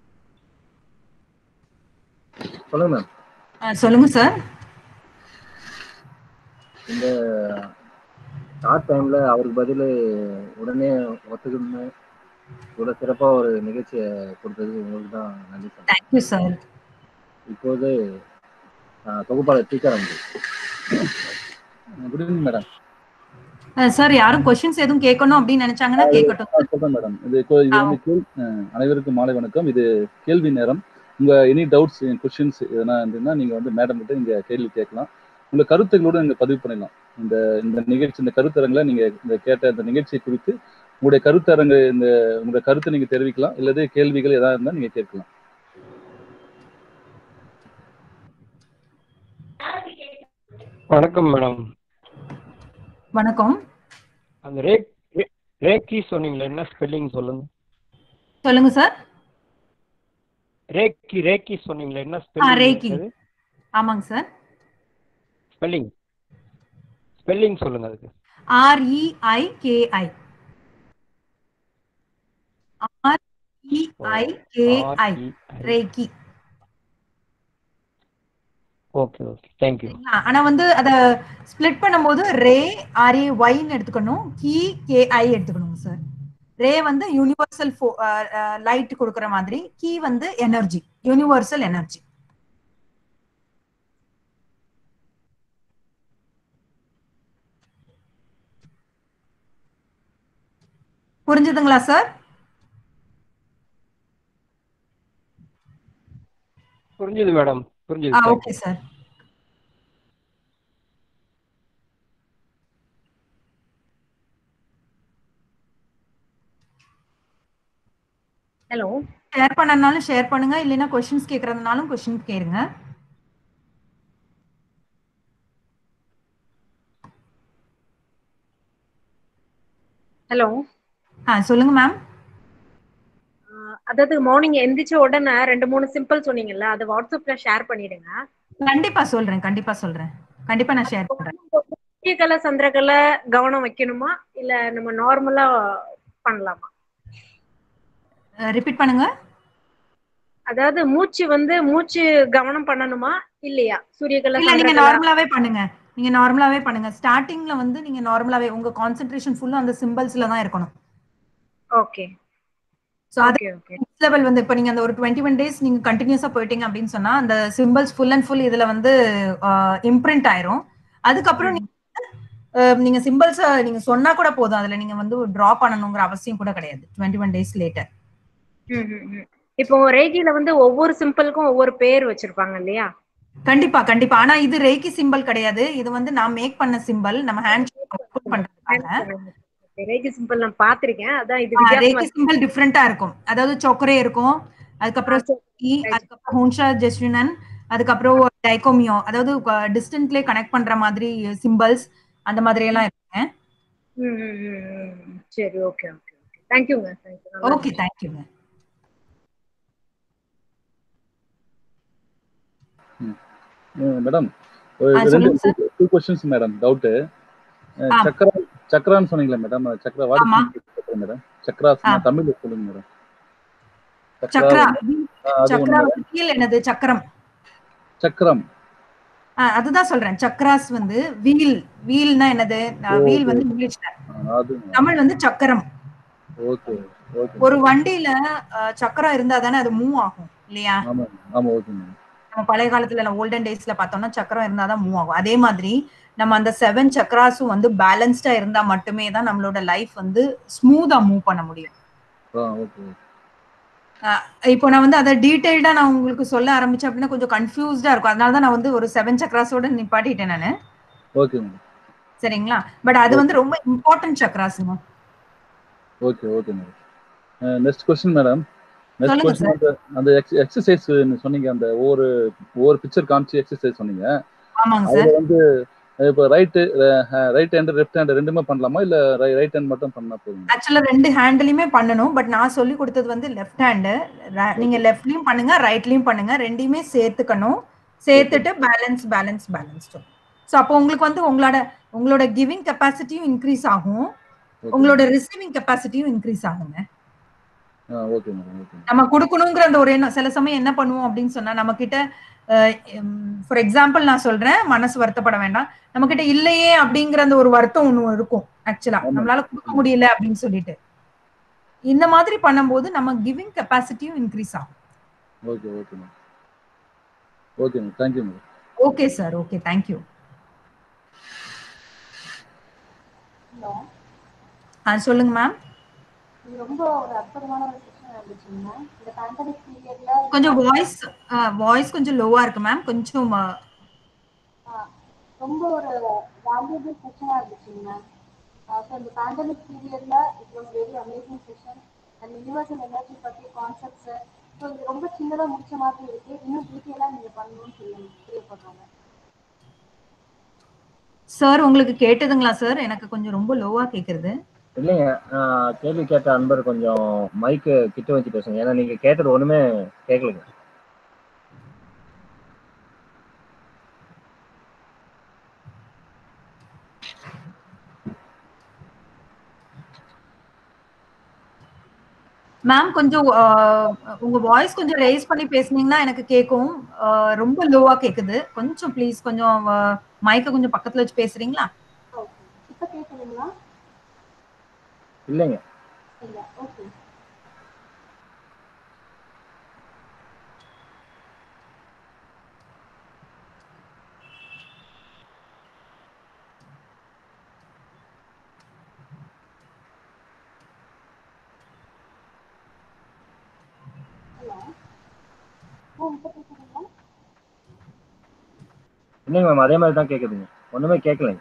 சொல்லுங்க மேம் சொல்லுங்க சார் இந்த ஷார்ட் டைம்ல அவருக்கு பதில் உடனே ஒத்துக்கணும்னு இவ்வளவு சிறப்பா ஒரு நிகழ்ச்சியை கொடுத்தது உங்களுக்கு தான் நன்றி சொல்றேன் தேங்க்யூ சார் இப்போது ஆஹ், தொகுப்பாளர் teacher good evening madam sir யாரும் கொஷின்ஸ் எதுவும் கேட்கணும் அப்படின்னு நினைச்சாங்கன்னா கேட்கட்டும் சொல்றேன் மேடம் இது கொ- இது வந்து கேள் அஹ், அனைவருக்கும் மாலை வணக்கம் இது கேள்வி நேரம் உங்க எனி டவுட்ஸ் கொஸ்டின்ஸ் எதனா இருந்ததுன்னா நீங்க வந்து மேடம் கிட்ட இங்க கேள்வி கேட்கலாம் உங்க கருத்துக்களோட நீங்க பதிவு பண்ணிடலாம் இந்த இந்த நிகழ்ச்சி இந்த கருத்தரங்களை நீங்க இந்த கேட்ட இந்த நிகழ்ச்சி குறித்து உங்களுடைய கருத்தரங்கு இந்த உங்க கருத்தை நீங்க தெரிவிக்கலாம் இல்லது கேள்விகள் ஏதாவது இருந்தா நீங்க கேட்கலாம் வணக்கம் மேடம் வணக்கம் அந்த ரே ரே- ரேக்கி சொன்னீங்களே என்ன ஸ்பெல்லிங் சொல்லுங்க சொல்லுங்க சார் ரேக்கி ரேக்கி சொன்னீங்களே என்ன ஆ, ரேக்கி. ஸ்பெல்லிங் ஆமாங்க சார் ஸ்பெல்லிங் ஸ்பெல்லிங் சொல்லுங்க அதுக்கு R E I K I R E I K I reiki okay okay thank you சரிங்களா? ஆனா வந்து அத ஸ்ப்ளிட் பண்ணும்போது ரே ஆர்ஏ ஒய்ன்னு எடுத்துக்கணும் கி கேஐ எடுத்துக்கணும் சார் ரே வந்து யூனிவர்சல் லைட் கொடுக்குற மாதிரி கீ வந்து எனர்ஜி யூனிவர்சல் எனர்ஜி புரிஞ்சுதுங்களா சார் புரிஞ்சுது மேடம் புரிஞ்சுது ஆ thank you. Okay sir hello share பண்ணனாலும் ஷேர் பண்ணுங்க இல்லைன்னா கொஸ்டின்ஸ் கேட்கறதுனாலும் கொஸ்டின் கேளுங்க ஹலோ ஆ சொல்லுங்க மேம் அதாவது மார்னிங் எந்திரிச்ச உடனே ரெண்டு மூணு சிம்பிள் சொன்னீங்கல்ல அது வாட்ஸ்அப்ல ஷேர் பண்ணிடுங்க கண்டிப்பா சொல்றேன் கண்டிப்பா சொல்றேன் கண்டிப்பா நான் ஷேர் பண்றேன் சூரியகலை சந்திரகலை கவனம் வைக்கணுமா இல்ல நம்ம நார்மலா பண்ணலாமா ரிப்பீட் பண்ணுங்க அதாவது மூச்சு வந்து மூச்சு கவனம் பண்ணணுமா இல்லையா சூரியகலை இல்ல நீங்க சந்திரகலை நார்மலாவே பண்ணுங்க நீங்க நார்மலாவே பண்ணுங்க ஸ்டார்டிங்ல வந்து நீங்க நார்மலாவே உங்க கான்சென்ட்ரேஷன் ஃபுல்லா அந்த சிம்பிள்ஸ்ல தான் இருக்கணும் ஓகே சோ அது ஓகே ஓகே நெக்ஸ்ட் லெவல் வந்து இப்போ நீங்க அந்த ஒரு டுவெண்ட்டி ஒன் டேஸ் நீங்க கண்டினியூஸா போயிட்டீங்க அப்படின்னு சொன்னா அந்த சிம்பிள்ஸ் ஃபுல் அண்ட் ஃபுல் இதுல வந்து இம்ப்ரிண்ட் ஆயிரும் அதுக்கப்புறம் நீங்க அஹ், நீங்க சிம்பிள்ஸ் நீங்க சொன்னா கூட போதும் அதுல நீங்க வந்து டிரா பண்ணணுங்கிற அவசியம் கூட கிடையாது டுவெண்ட்டி ஒன் டேஸ் லேட்டர் ம், ம், ம். இப்போ ரேகில வந்து ஒவ்வொரு சிம்பிளுக்கும் ஒவ்வொரு பேர் வச்சிருப்பாங்க இல்லையா கண்டிப்பா கண்டிப்பா ஆனா இது ரேக்கி சிம்பிள் கிடையாது இது வந்து நான் மேக் பண்ண சிம்பிள் நம்ம ஹேண்ட் பண்றதுக்காக ரேகி சிம்பிள் நான் பாத்திருக்கேன் அதான் இது ரேக்கி வித்தியாசமா சிம்பிள் டிஃப்ரெண்டா இருக்கும் அதாவது சொக்கரே இருக்கும் அதுக்கப்புறம் சொக்கி, அதுக்கப்புறம் ஹோன்ஷா ஜெஸ்வினன் அதுக்கப்புறம் டைகோமியோ அதாவது டிஸ்டன்ட்லயே கனெக்ட் பண்ற மாதிரி சிம்பிள்ஸ் அந்த மாதிரி எல்லாம் இருக்குங்க ம், ம், ம், ம், ம். சரி ஓகே ஓகே ஓகே தேங்க்யூங்க தேங்க்யூ ஓகே தேங்க்யூங்க மேடம் ஒரு ஆ, ரெண்டு சொல்லுங்க sir. Two questions madam doubt ஆ. சக்கரா சக்கரான்னு சொன்னீங்களா மேடம் சக்கரா ஆமா. வாடி மேடம் சக்கரா ஆ. தமிழ்ல சொல்லுங்க மேடம் சக்கரா ஆ, அது சக்கரா ஒண்ணு கீழ் என்னது சக்கரம் சக்கரம் ஆ, அதுதான் சொல்றேன் சக்கராஸ் வந்து வீல் வீல்னா என்னது வீல் வந்து இங்கிலீஷ்ல ஆ, அது தமிழ் வந்து சக்கரம் ஓகே ஓகே ஒரு வண்டியில அஹ், சக்கரம் இருந்தா தானே அது மூவ் ஆகும் இல்லையா ஆமா ஆமா ஓகே மேடம் நம்ம பழைய காலத்துல ஓல்டன் டேஸ்ல பார்த்தோம்னா சக்கரம் இருந்தாதான் மூவ் ஆகும் அதே மாதிரி நம்ம அந்த செவன் சக்கராஸும் வந்து பேலன்ஸ்டா இருந்தா மட்டுமே தான் நம்மளோட லைஃப் வந்து ஸ்மூதா மூவ் பண்ண முடியும் ஆ ஓகே அஹ் இப்போ நான் வந்து அதை டீடைல்டா நான் உங்களுக்கு சொல்ல ஆரம்பிச்சேன் அப்படின்னா கொஞ்சம் கன்ஃபியூஸ்டா இருக்கும் அதனால தான் நான் வந்து ஒரு செவன் சக்கராஸோட நிப்பாட்டிட்டேன் நானு ஓகே மேடம் சரிங்களா பட் அது வந்து ரொம்ப இம்பார்ட்டன்ட் சக்கராஸுங்க okay okay madam next question madam next சொல்லுங்க கொஸ்டின் அந்த அந்த எக்ஸசைஸ் சொன்னீங்க அந்த ஒவ்வொரு ஒவ்வொரு பிக்சர் காமிச்சு எக்ஸசைஸ் சொன்னீங்க ஆமாங்க அதுல சார் வந்து இப்போ right right hand left hand ரெண்டுமே பண்ணலாமா இல்ல ரைட் ஹேண்ட் மட்டும் பண்ணா போதும் ஆக்சுவலா ரெண்டு ஹேண்ட்லயுமே பண்ணணும் பட் நான் சொல்லி கொடுத்தது வந்து லெஃப்ட் ஹேண்டு நீங்க லெஃப்ட்லயும் பண்ணுங்க ரைட்லயும் பண்ணுங்க ரெண்டையுமே சேர்த்துக்கணும் சேர்த்துட்டு பேலன்ஸ் பேலன்ஸ் பேலன்ஸ் ஸோ அப்போ உங்களுக்கு வந்து உங்களோட உங்களோட கிவிங் கெப்பாசிட்டியும் இன்க்ரீஸ் ஆகும் உங்களோட ரிசீவிங் கெப்பாசிட்டியும் இன்க்ரீஸ் ஆகுங்க ஓகே மேடம் ஓகே நம்ம கொடுக்கணுங்கிற அந்த ஒரு எண்ணம் சில சமயம் என்ன பண்ணுவோம் அப்படின்னு சொன்னா நம்ம கிட்ட ஃபார் எக்ஸாம்பிள் நான் சொல்றேன் மனசு வருத்தப்பட வேண்டாம் நம்ம கிட்ட இல்லையே அப்படிங்கிற அந்த ஒரு வருத்தம் ஒண்ணு இருக்கும் ஆக்சுவலா ஆமா. நம்மளால கொடுக்க முடியல அப்படின்னு சொல்லிட்டு இந்த மாதிரி பண்ணும்போது நம்ம கிவிங் கெப்பாசிட்டியும் இன்க்ரீஸ் ஆகும் okay okay madam okay madam thank you madam okay sir okay thank you hello ஆ சொல்லுங்க மேம் இது ரொம்ப ஒரு அற்புதமான ஒரு செஷன் இருந்துச்சுங்க இந்த பேண்டமிக் பீரியட்ல கொஞ்சம் வாய்ஸ் வாய்ஸ் கொஞ்சம் லோவா இருக்கு மேம் கொஞ்சம் ஆ, ரொம்ப ஒரு வேல்யூபிள் செஷனா இருந்துச்சுங்க மேம் ஸோ இந்த பேண்டமிக் பீரியட்ல it was very amazing session and universal energy பற்றிய கான்செப்ட்ஸ் ஸோ இது ரொம்ப சின்னதாக முடிச்ச மாதிரி இருக்கு இன்னும் டீட்டெயிலாக நீங்கள் பண்ணணும்னு சொல்லி தெரியப்படுறாங்க சார் உங்களுக்கு கேட்டதுங்களா சார் எனக்கு கொஞ்சம் ரொம்ப லோவா கேக்குறது இல்லைங்க நான் கேள்வி கேட்ட அன்பர் கொஞ்சம் மைக்கு கிட்ட வச்சு பேசுங்க ஏன்னா நீங்க கேட்டது ஒண்ணுமே கேட்கலங்க மேம் கொஞ்சம் ஆ, உங்க வாய்ஸ் கொஞ்சம் ரேஸ் பண்ணி பேசுனீங்கன்னா எனக்கு கேட்கும் ஆ, ரொம்ப லோவா கேக்குது கொஞ்சம் ப்ளீஸ் கொஞ்சம் மைக்க கொஞ்சம் பக்கத்துல வச்சு பேசுறீங்களா ஓகே இப்போ கேட்குதுங்களா இல்லைங்க இல்லை ஓகே ஹலோ ஓ இப்போ கேட்குதுங்களா இல்லைங்க மேம் அதே மாதிரி தான் கேட்குதுங்க ஒண்ணுமே கேட்கலைங்க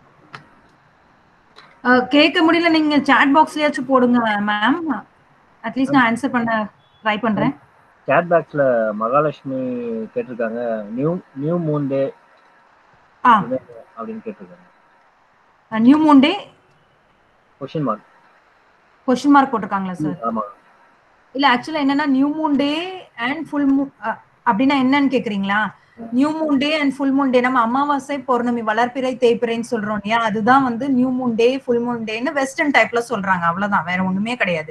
ஆ, கேட்க முடியல நீங்க சாட் பாக்ஸ்லயாச்சும் போடுங்க மேம் அட்லீஸ்ட் நான் ஆன்சர் பண்ண ட்ரை பண்றேன் சேட் பாக்ஸ்ல மகாலட்சுமி கேட்டிருக்காங்க நியூ நியூ மூன் டே ஆ அப்படின்னு கேட்டிருக்காங்க new moon day question mark question mark போட்டிருக்காங்களா சார் ஆமா இல்ல ஆக்சுவலா என்னன்னா new moon day and full moon அப்படின்னா என்னன்னு கேக்குறீங்களா new moon day and full moon day நம்ம அமாவாசை பௌர்ணமி வளர்ப்பிறை தேய்பிறைன்னு சொல்றோம் இல்லையா அதுதான் வந்து new moon day full moon டேன்னு வெஸ்டர்ன் டைப்ல சொல்றாங்க அவ்வளவுதான் வேற ஒண்ணுமே கிடையாது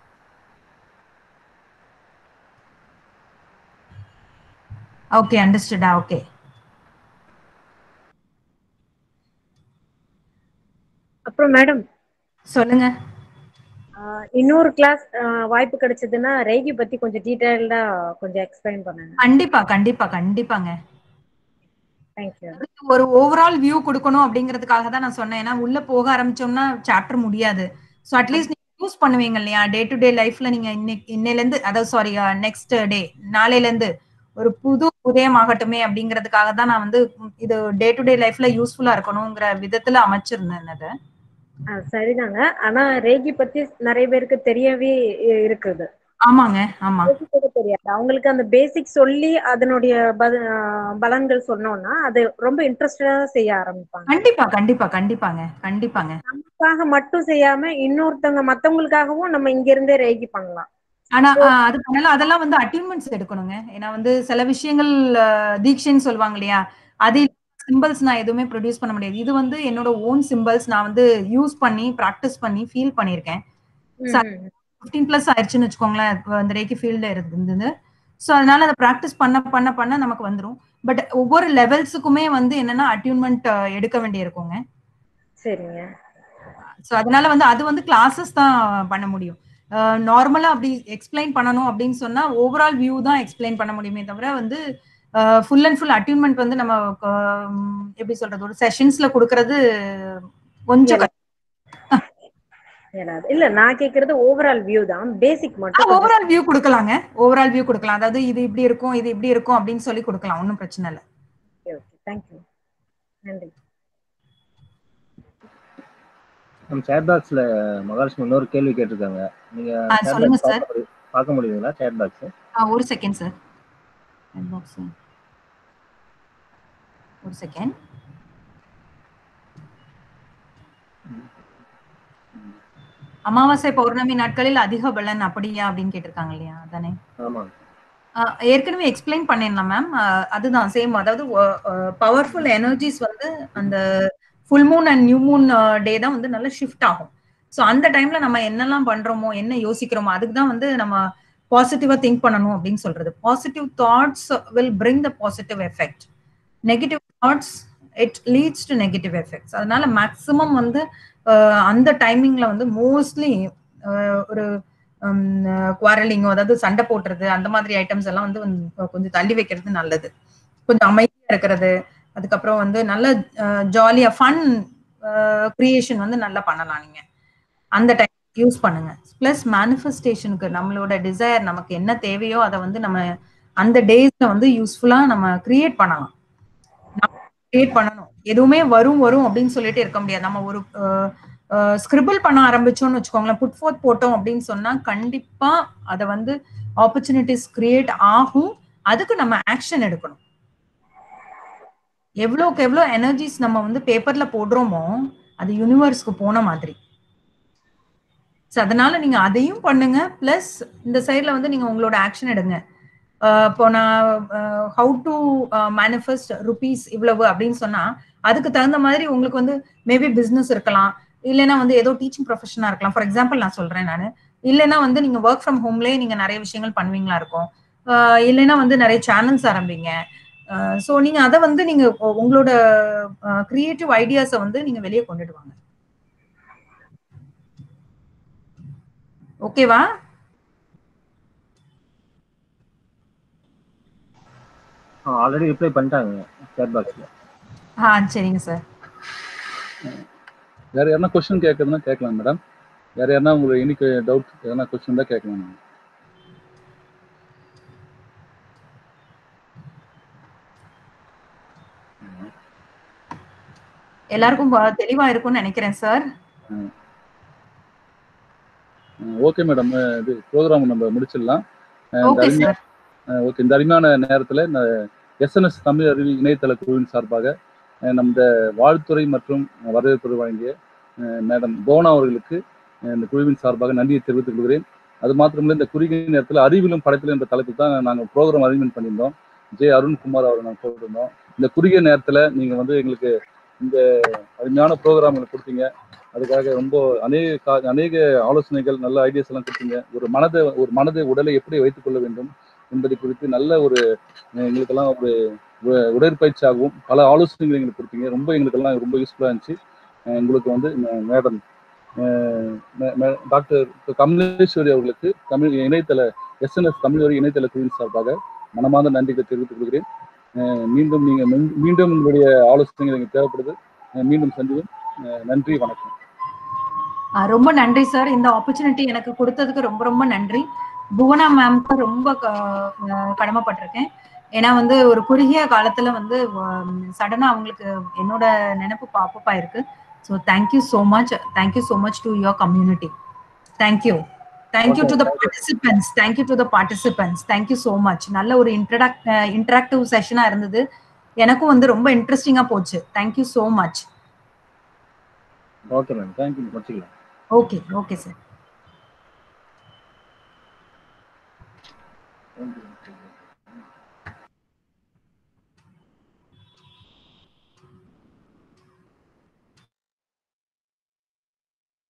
ஓகே அண்டர்ஸ்டுடா ஓகே அப்புறம் மேடம் சொல்லுங்க இன்னொரு கிளாஸ் வாய்ப்பு கிடைச்சதுன்னா ரேகி பத்தி கொஞ்சம் டீடைல்டா கொஞ்சம் எக்ஸ்பிளைன் பண்ணுங்க கண்டிப்பா கண்டிப்பா கண்டிப்பாங்க தேங்க்யூ ஒரு ஓவரால் வியூ கொடுக்கணும் அப்படிங்கிறதுக்காக தான் நான் சொன்னேன் ஏன்னா உள்ள போக ஆரம்பிச்சோம்னா சாப்டர் முடியாது ஸோ அட்லீஸ்ட் நீங்க யூஸ் பண்ணுவீங்க இல்லையா டே டு டே லைஃப்ல நீங்க இன்னைக்கு இன்னையில இருந்து அதாவது சாரி நெக்ஸ்ட் டே நாளையில இருந்து ஒரு புது உதயம் ஆகட்டுமே அப்படிங்கிறதுக்காக தான் நான் வந்து இது டே டு டே லைஃப்ல யூஸ்ஃபுல்லா இருக்கணுங்கிற விதத்துல அமைச்சிருந்தேன் அதை ஆ, சரிதாங்க ஆனா ரேகி பத்தி நிறைய பேருக்கு தெரியவே இ- இருக்குது ஆமாங்க ஆமா ரேகி கூட தெரியாது அவங்களுக்கு அந்த பேசிக் சொல்லி அதனுடைய பல- ஆ, பலன்கள் சொன்னோம்னா அது ரொம்ப இன்ட்ரெஸ்டடா செய்ய ஆரம்பிப்பாங்க கண்டிப்பா கண்டிப்பா கண்டிப்பாங்க கண்டிப்பாங்க நமக்காக மட்டும் செய்யாம இன்னொருத்தவங்க மத்தவங்களுக்காகவும் நம்ம இங்க இருந்தே ரேகி பண்ணலாம் ஆனா ஆஹ், அது பண்ணல அதெல்லாம் வந்து அட்யூன்மெண்ட்ஸ் எடுக்கணுங்க ஏன்னா வந்து சில விஷயங்கள் ஆஹ், தீட்சைன்னு சொல்லுவாங்க இல்லையா அது சிம்பிள்ஸ் நான் எதுவுமே ப்ரொடியூஸ் பண்ண முடியாது இது வந்து என்னோட ஓன் சிம்பிள்ஸ் நான் வந்து யூஸ் பண்ணி ப்ராக்டிஸ் பண்ணி ஃபீல் பண்ணியிருக்கேன் ஃபிஃப்டீன் ப்ளஸ் ஆயிடுச்சுன்னு வச்சுக்கோங்களேன் இப்ப அந்த ரேக்கி ஃபீல்டு இருந்தது ஸோ அதனால அதை ப்ராக்டிஸ் பண்ண பண்ண பண்ண நமக்கு வந்துடும் பட் ஒவ்வொரு லெவல்ஸுக்குமே வந்து என்னன்னா அட்யூன்மெண்ட் எடுக்க வேண்டியிருக்குங்க சரிங்க ஸோ அதனால வந்து அது வந்து கிளாஸஸ் தான் பண்ண முடியும் நார்மலா அப்படி எக்ஸ்பிளைன் பண்ணணும் அப்படின்னு சொன்னா ஓவரால் வியூ தான் எக்ஸ்பிளைன் பண்ண முடியுமே தவிர வந்து ஃபுல் அண்ட் ஃபுல் அட்யூன்மெண்ட் வந்து நம்ம ஆஹ், எப்படி சொல்றது ஒரு செஷன்ஸ்ல கொடுக்கறது கொஞ்சம் ஏதாவது இல்ல நான் கேக்குறது ஓவரால் வியூ தான் பேசிக் மட்டும் கொஞ்சம் ஓவரால் வியூ கொடுக்கலாங்க ஓவரால் வியூ கொடுக்கலாம் அதாவது இது இப்படி இருக்கும் இது இப்படி இருக்கும் அப்படின்னு சொல்லி கொடுக்கலாம் ஒன்றும் பிரச்சனை இல்லை ஓகே ஓகே தேங்க்யூ நன்றி நம்ம சேட் பாக்ஸ்ல மகாலட்சுமி இன்னொரு கேள்வி கேட்டிருக்காங்க நீங்க ஆ, chat சொல்லுங்க box சார். பார்க்க முடி- பார்க்க முடியுங்களா சேட் பாக்ஸ் ஆ, ஒரு செகண்ட் சார் ஒரு செகண்ட் அமாவாசை பௌர்ணமி நாட்களில் அதிக பலன் அப்படியா அப்படின்னு கேட்டிருக்காங்க இல்லையா அதானே ஆமா ஆஹ் ஏற்கனவே எக்ஸ்பிளைன் பண்ணிடலாம் மேம் அதுதான் சேம் அதாவது பவர்ஃபுல் எனர்ஜிஸ் வந்து அந்த full moon and new moon day தான் வந்து நல்லா ஷிஃப்ட் ஆகும் ஸோ அந்த டைம்ல நம்ம என்னெல்லாம் பண்றோமோ என்ன யோசிக்கிறோமோ அதுக்கு தான் வந்து நம்ம பாசிட்டிவா திங்க் பண்ணணும் அப்படின்னு சொல்றது positive thoughts will bring the positive effect negative thoughts it leads to negative effects அதனால மேக்சிமம் வந்து ஆஹ் அந்த டைமிங்ல வந்து மோஸ்ட்லி ஒரு குவாரலிங்கோ அதாவது சண்டை போட்டுறது அந்த மாதிரி ஐட்டம்ஸ் எல்லாம் வந்து வந்து கொஞ்சம் தள்ளி வைக்கிறது நல்லது கொஞ்சம் அமைதியா இருக்கிறது அதுக்கப்புறம் வந்து நல்ல ஜாலியா ஃபன் கிரியேஷன் வந்து நல்லா பண்ணலாம் நீங்க அந்த டைம் யூஸ் பண்ணுங்க பிளஸ் மேனிஃபெஸ்டேஷனுக்கு நம்மளோட டிசைர் நமக்கு என்ன தேவையோ அதை வந்து நம்ம அந்த டேஸ்ல வந்து யூஸ்ஃபுல்லா நம்ம கிரியேட் பண்ணலாம் கிரியேட் பண்ணணும் எதுவுமே வரும் வரும் அப்படின்னு சொல்லிட்டு இருக்க முடியாது நம்ம ஒரு ஸ்கிரிபிள் பண்ண ஆரம்பிச்சோம்னு வச்சுக்கோங்களேன் புட் ஃபோர்த் போட்டோம் அப்படின்னு சொன்னா கண்டிப்பா அதை வந்து ஆப்பர்ச்சுனிட்டிஸ் கிரியேட் ஆகும் அதுக்கு நம்ம ஆக்ஷன் எடுக்கணும் எவ்வளோக்கு எவ்வளோ எனர்ஜிஸ் நம்ம வந்து பேப்பர்ல போடுறோமோ அது யூனிவர்ஸ்க்கு போன மாதிரி ஸோ அதனால நீங்க அதையும் பண்ணுங்க பிளஸ் இந்த சைட்ல வந்து நீங்க உங்களோட ஆக்ஷன் எடுங்க இப்போ நான் ஹவு டு மேனிஃபெஸ்ட் ருபீஸ் இவ்வளவு அப்படின்னு சொன்னா அதுக்கு தகுந்த மாதிரி உங்களுக்கு வந்து மேபி பிஸ்னஸ் இருக்கலாம் இல்லைன்னா வந்து ஏதோ டீச்சிங் ப்ரொஃபஷனா இருக்கலாம் ஃபார் எக்ஸாம்பிள் நான் சொல்றேன் நான் இல்லைன்னா வந்து நீங்க ஒர்க் ஃப்ரம் ஹோம்லேயே நீங்க நிறைய விஷயங்கள் பண்ணுவீங்களா இருக்கும் இல்லைன்னா வந்து நிறைய சேனல்ஸ் ஆரம்பிங்க ஸோ நீங்க அதை வந்து நீங்க உங்களோட கிரியேட்டிவ் ஐடியாஸை வந்து நீங்க வெளியே கொண்டுட்டு வாங்க ஓகேவா ஆல்ரெடி ரிப்ளை பண்ணிட்டாங்க சேட் பாக்ஸ்ல ஆ சரிங்க சார் வேற யாரா கொஸ்டின் கேட்கறதுன்னா கேட்கலாம் மேடம் வேற யாரா உங்களுக்கு இன்னைக்கு டவுட் எதனா கொஸ்டின் தான் கேட்கலாம் நீங்க எல்லாருக்கும் தெளிவா இருக்கும்னு நினைக்கிறேன் சார் ஓகே மேடம் இது ப்ரோக்ராம் நம்ம முடிச்சிடலாம் ஓகே சார் ஓகே இந்த அருமையான நேரத்தில் இந்த எஸ்என்எஸ் தமிழ் அறிவி இணையதள குழுவின் சார்பாக நம்ம வாழ்த்துறை மற்றும் வரவேற்பு வழங்கிய மேடம் போனா அவர்களுக்கு இந்த குழுவின் சார்பாக நன்றியை தெரிவித்துக் கொள்கிறேன் அது மாத்திரமில்லை இந்த குறுகிய நேரத்தில் அறிவிலும் படைத்தல் என்ற தலைப்பு தான் நாங்கள் ப்ரோக்ராம் அரேஞ்ச்மெண்ட் பண்ணியிருந்தோம் ஜே அருண்குமார் அவரை நான் போட்டிருந்தோம் இந்த குறுகிய நேரத்துல நீங்க வந்து எங்களுக்கு இந்த அருமையான ப்ரோக்ராம் கொடுத்தீங்க அதுக்காக ரொம்ப அநேக கா- அநேக ஆலோசனைகள் நல்ல ஐடியாஸ் எல்லாம் கொடுத்தீங்க ஒரு மனதை ஒரு மனதை உடலை எப்படி வைத்துக் கொள்ள வேண்டும் என்பதை குறித்து நல்ல ஒரு அஹ், எங்களுக்கெல்லாம் ஒரு உ- உடற்பயிற்சியாகவும் பல ஆலோசனைகள் எங்களுக்கு கொடுத்தீங்க ரொம்ப எங்களுக்கெல்லாம் ரொம்ப யூஸ்ஃபுல்லாக இருந்துச்சு அஹ், உங்களுக்கு வந்து மேடம் டாக்டர் கமலேஸ்வரி அவர்களுக்கு தமிழ் இணையதள எஸ்என்எஸ் தமிழ் வரி இணையதள குழுவின் சார்பாக மனமார்ந்த நன்றிகளை தெரிவித்துக் கொள்கிறேன் அஹ், மீண்டும் நீங்க மீ- மீண்டும் உங்களுடைய ஆலோசனைகள் எங்களுக்கு தேவைப்படுது அஹ், மீண்டும் சந்திவோம் அஹ், நன்றி வணக்கம் ஆஹ் ரொம்ப நன்றி சார் இந்த ஆப்பர்ச்சுனிட்டி எனக்கு கொடுத்ததுக்கு ரொம்ப ரொம்ப நன்றி புவனா மேம்க்கு ரொம்ப க- ஆஹ் கடமைப்பட்டிருக்கேன் ஏன்னா வந்து ஒரு குறுகிய காலத்துல வந்து சடனா அவங்களுக்கு என்னோட நினைப்பு பாப்பப் ஆயிருக்கு so thank you so much thank you so much to your community thank you thank you to the participants thank you to the participants thank you so much நல்ல ஒரு இன்ட்ரடாக்ட் இன்டராக்டிவ் செஷனா இருந்தது எனக்கும் வந்து ரொம்ப இன்ட்ரெஸ்டிங்கா போச்சு thank you so much okay ma'am thank you வச்சுக்கலாம் ஓகே ஓகே சார் தேங்க்யூ